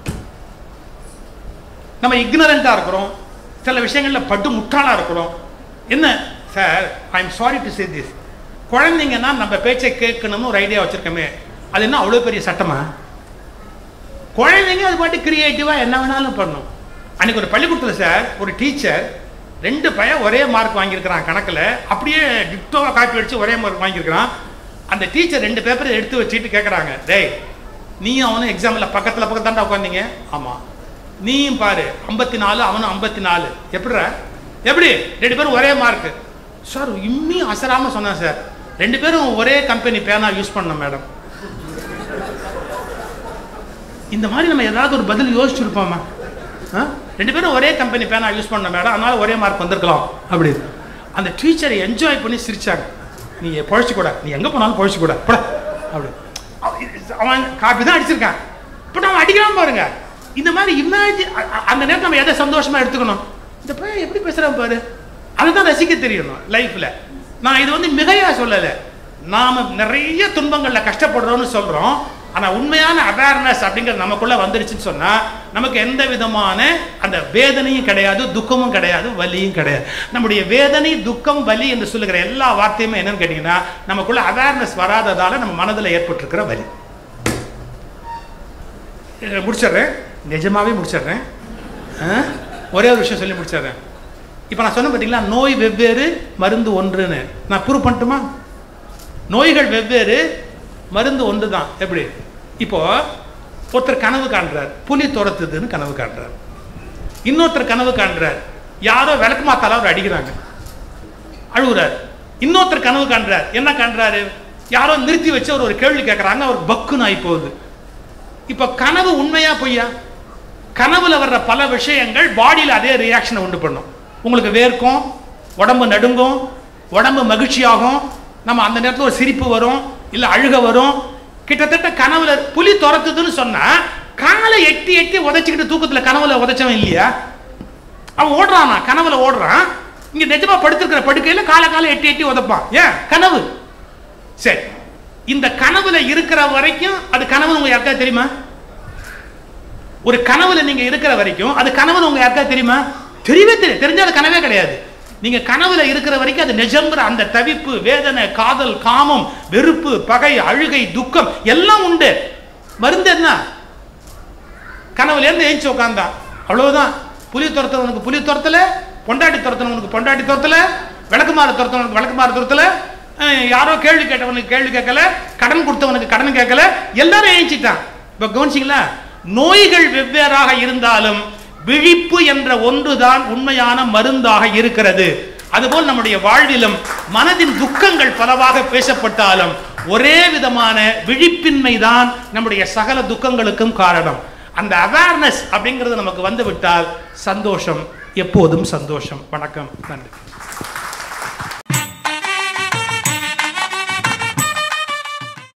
நம்ம இக்னரண்டா இருக்கிறோம் சில விஷயங்கள்ல பட்டு முட்டாளா இருக்கிறோம் என்ன sir I am sorry to say this குழந்தைங்கன்னா நம்ம பேச்சை கேட்கணும்னு ஒரு ஐடியா வச்சிருக்கோமே அது என்ன அவ்வளோ பெரிய சட்டமா குழந்தைங்க அது பாட்டு கிரியேட்டிவாக என்ன வேணாலும் பண்ணும் அன்னைக்கு ஒரு பள்ளிக்கூடத்தில் சார் ஒரு டீச்சர் ரெண்டு பையன் ஒரே மார்க் வாங்கியிருக்கிறான் கணக்கில் அப்படியே டிப்டோவாக காப்பி அடிச்சு ஒரே மார்க் வாங்கியிருக்கிறான் அந்த டீச்சர் ரெண்டு பேப்பரை எடுத்து வச்சுட்டு கேட்குறாங்க டேய் நீயும் அவனும் எக்ஸாமில் பக்கத்தில் பக்கத்தாண்டா உட்காந்தீங்க ஆமாம் நீயும் பாரு ஐம்பத்தி நாலு அவனும் ஐம்பத்தி நாலு எப்படிடா எப்படி ரெண்டு பேரும் ஒரே மார்க் சார் இன்னும் அசராமல் சொன்னேன் சார் ரெண்டு பேரும் ஒரே கம்பெனி பேனா யூஸ் பண்ணோம் மேடம் இந்த மாதிரி நம்ம ஏதாவது ஒரு பதில் யோசிச்சிருப்போமா ஆ? ரெண்டு பேரும் ஒரே கம்பெனி பேனா யூஸ் பண்ண மேடம் அதனால ஒரே மார்க் வந்திருக்கலாம் அப்படி அந்த டீச்சரை என்ஜாய் பண்ணி சிரிச்சாங்க நீ பழச்சு கூட நீ எங்கே போனாலும் பழச்சு கூட போட அப்படி அவ- அவன் காப்பி தான் அடிச்சிருக்கான் பட் அவன் அடிக்கிறான் பாருங்க இந்த மாதிரி இமேஜின் அந்த நேரத்தில் நம்ம எதை சந்தோஷமா எடுத்துக்கணும் இந்த பையன் எப்படி பேசுறான் பாரு அதுதான் ரசிக்க தெரியணும் லைஃப்ல நான் இது வந்து மிகையா சொல்லலை நாம நிறைய துன்பங்கள்ல கஷ்டப்படுறோம்னு சொல்றோம் ஆனா உண்மையான அவேர்னஸ் அப்படிங்கிறது நமக்குள்ள வந்துருச்சுன்னு சொன்னா நமக்கு எந்த விதமான அந்த வேதனையும் கிடையாது துக்கமும் கிடையாது வலியும் கிடையாது நம்முடைய வேதனை துக்கம் வலி என்று சொல்லுகிற எல்லா வார்த்தையுமே என்னன்னு கேட்டீங்கன்னா நமக்குள்ள அவேர்னஸ் வராததால நம்ம மனதில் ஏற்பட்டிருக்கிற வலி இதை முடிச்சிடுறேன் நிஜமாவே முடிச்சிடுறேன் ஆ? ஒரே ஒரு விஷயம் சொல்லி முடிச்சிடுறேன் இப்போ நான் சொன்னேன் பார்த்தீங்களா நோய் வெவ்வேறு மருந்து ஒன்றுன்னு நான் ப்ரூவ் பண்ணட்டுமா நோய்கள் வெவ்வேறு மருந்து ஒன்று தான் எப்படி இப்போ ஒருத்தர் கனவு காண்றார் புலி துரத்துதுன்னு கனவு காண்றார் இன்னொருத்தர் கனவு காண்றார் யாரோ விளக்கு மாத்தால அவர் அடிக்கிறாங்க அழுகுறார் இன்னொருத்தர் கனவு காண்றார் என்ன காண்றாரு யாரோ நிறுத்தி வச்சு அவர் ஒரு கேள்வி கேட்குறாங்க அவர் பக்குன்னு ஆகி போகுது இப்போ கனவு உண்மையா பொய்யா கனவுல வர்ற பல விஷயங்கள் பாடியில் அதே ரியாக்ஷனை உண்டு பண்ணும் உங்களுக்கு வேர்க்கும் உடம்பு நடுங்கும் உடம்பு மகிழ்ச்சியாகும் நம்ம அந்த நேரத்தில் ஒரு சிரிப்பு வரும் இல்லை அழுக வரும் கிட்டத்தட்ட கனவுல புலி துரத்துதுன்னு சொன்னா காலை எட்டி எட்டி உதைச்சிக்கிட்டு தூக்கத்தில் கனவுல உதைச்சவன் இல்லையா அவன் ஓடுறானா கனவுல ஓடுறான் இங்க நிஜமா படுத்திருக்கிற படுக்கையில காலை காலை எட்டி எட்டி உதைப்பான் ஏன் கனவு சரி இந்த கனவுல இருக்கிற வரைக்கும் அது கனவு உங்க யாருக்கா தெரியுமா ஒரு கனவுல நீங்க இருக்கிற வரைக்கும் அது கனவுன்னு உங்க யாருக்கா தெரியுமா தெரியவே தெரியும் தெரிஞ்சா அது கனவே கிடையாது நீங்க கனவுல இருக்கிற வரைக்கும் அது நிஜம்ங்கிற அந்த தவிப்பு வேதனை காதல் காமம் வெறுப்பு பகை அழுகை துக்கம் எல்லாம் உண்டு மருந்து என்ன கனவுல இருந்து ஏஞ்சி உட்காந்தான் அவ்வளவுதான் புலி துரத்துறவனுக்கு புலி துரத்தல பொண்டாட்டி துரத்துறவனுக்கு பொண்டாட்டி துரத்தல விளக்குமாறு துரத்துறவனுக்கு விளக்குமாறு துரத்தல அஹ் யாரோ கேள்வி கேட்டவனுக்கு கேள்வி கேட்கல கடன் கொடுத்தவனுக்கு கடன் கேட்கல எல்லாரும் ஏஞ்சிட்டான் இப்ப கவனிச்சிங்களா நோய்கள் வெவ்வேறாக இருந்தாலும் விழிப்பு என்ற ஒன்றுதான் உண்மையான மருந்தாக இருக்கிறது அதுபோல் நம்முடைய வாழ்விலும் மனதின் துக்கங்கள் பலவாக பேசப்பட்டாலும் ஒரே விதமான விழிப்பின்மை தான் நம்முடைய சகல துக்கங்களுக்கும் காரணம் அந்த அவேர்னஸ் அப்படிங்கிறது நமக்கு வந்து விட்டால் சந்தோஷம் எப்போதும் சந்தோஷம் வணக்கம் நன்றி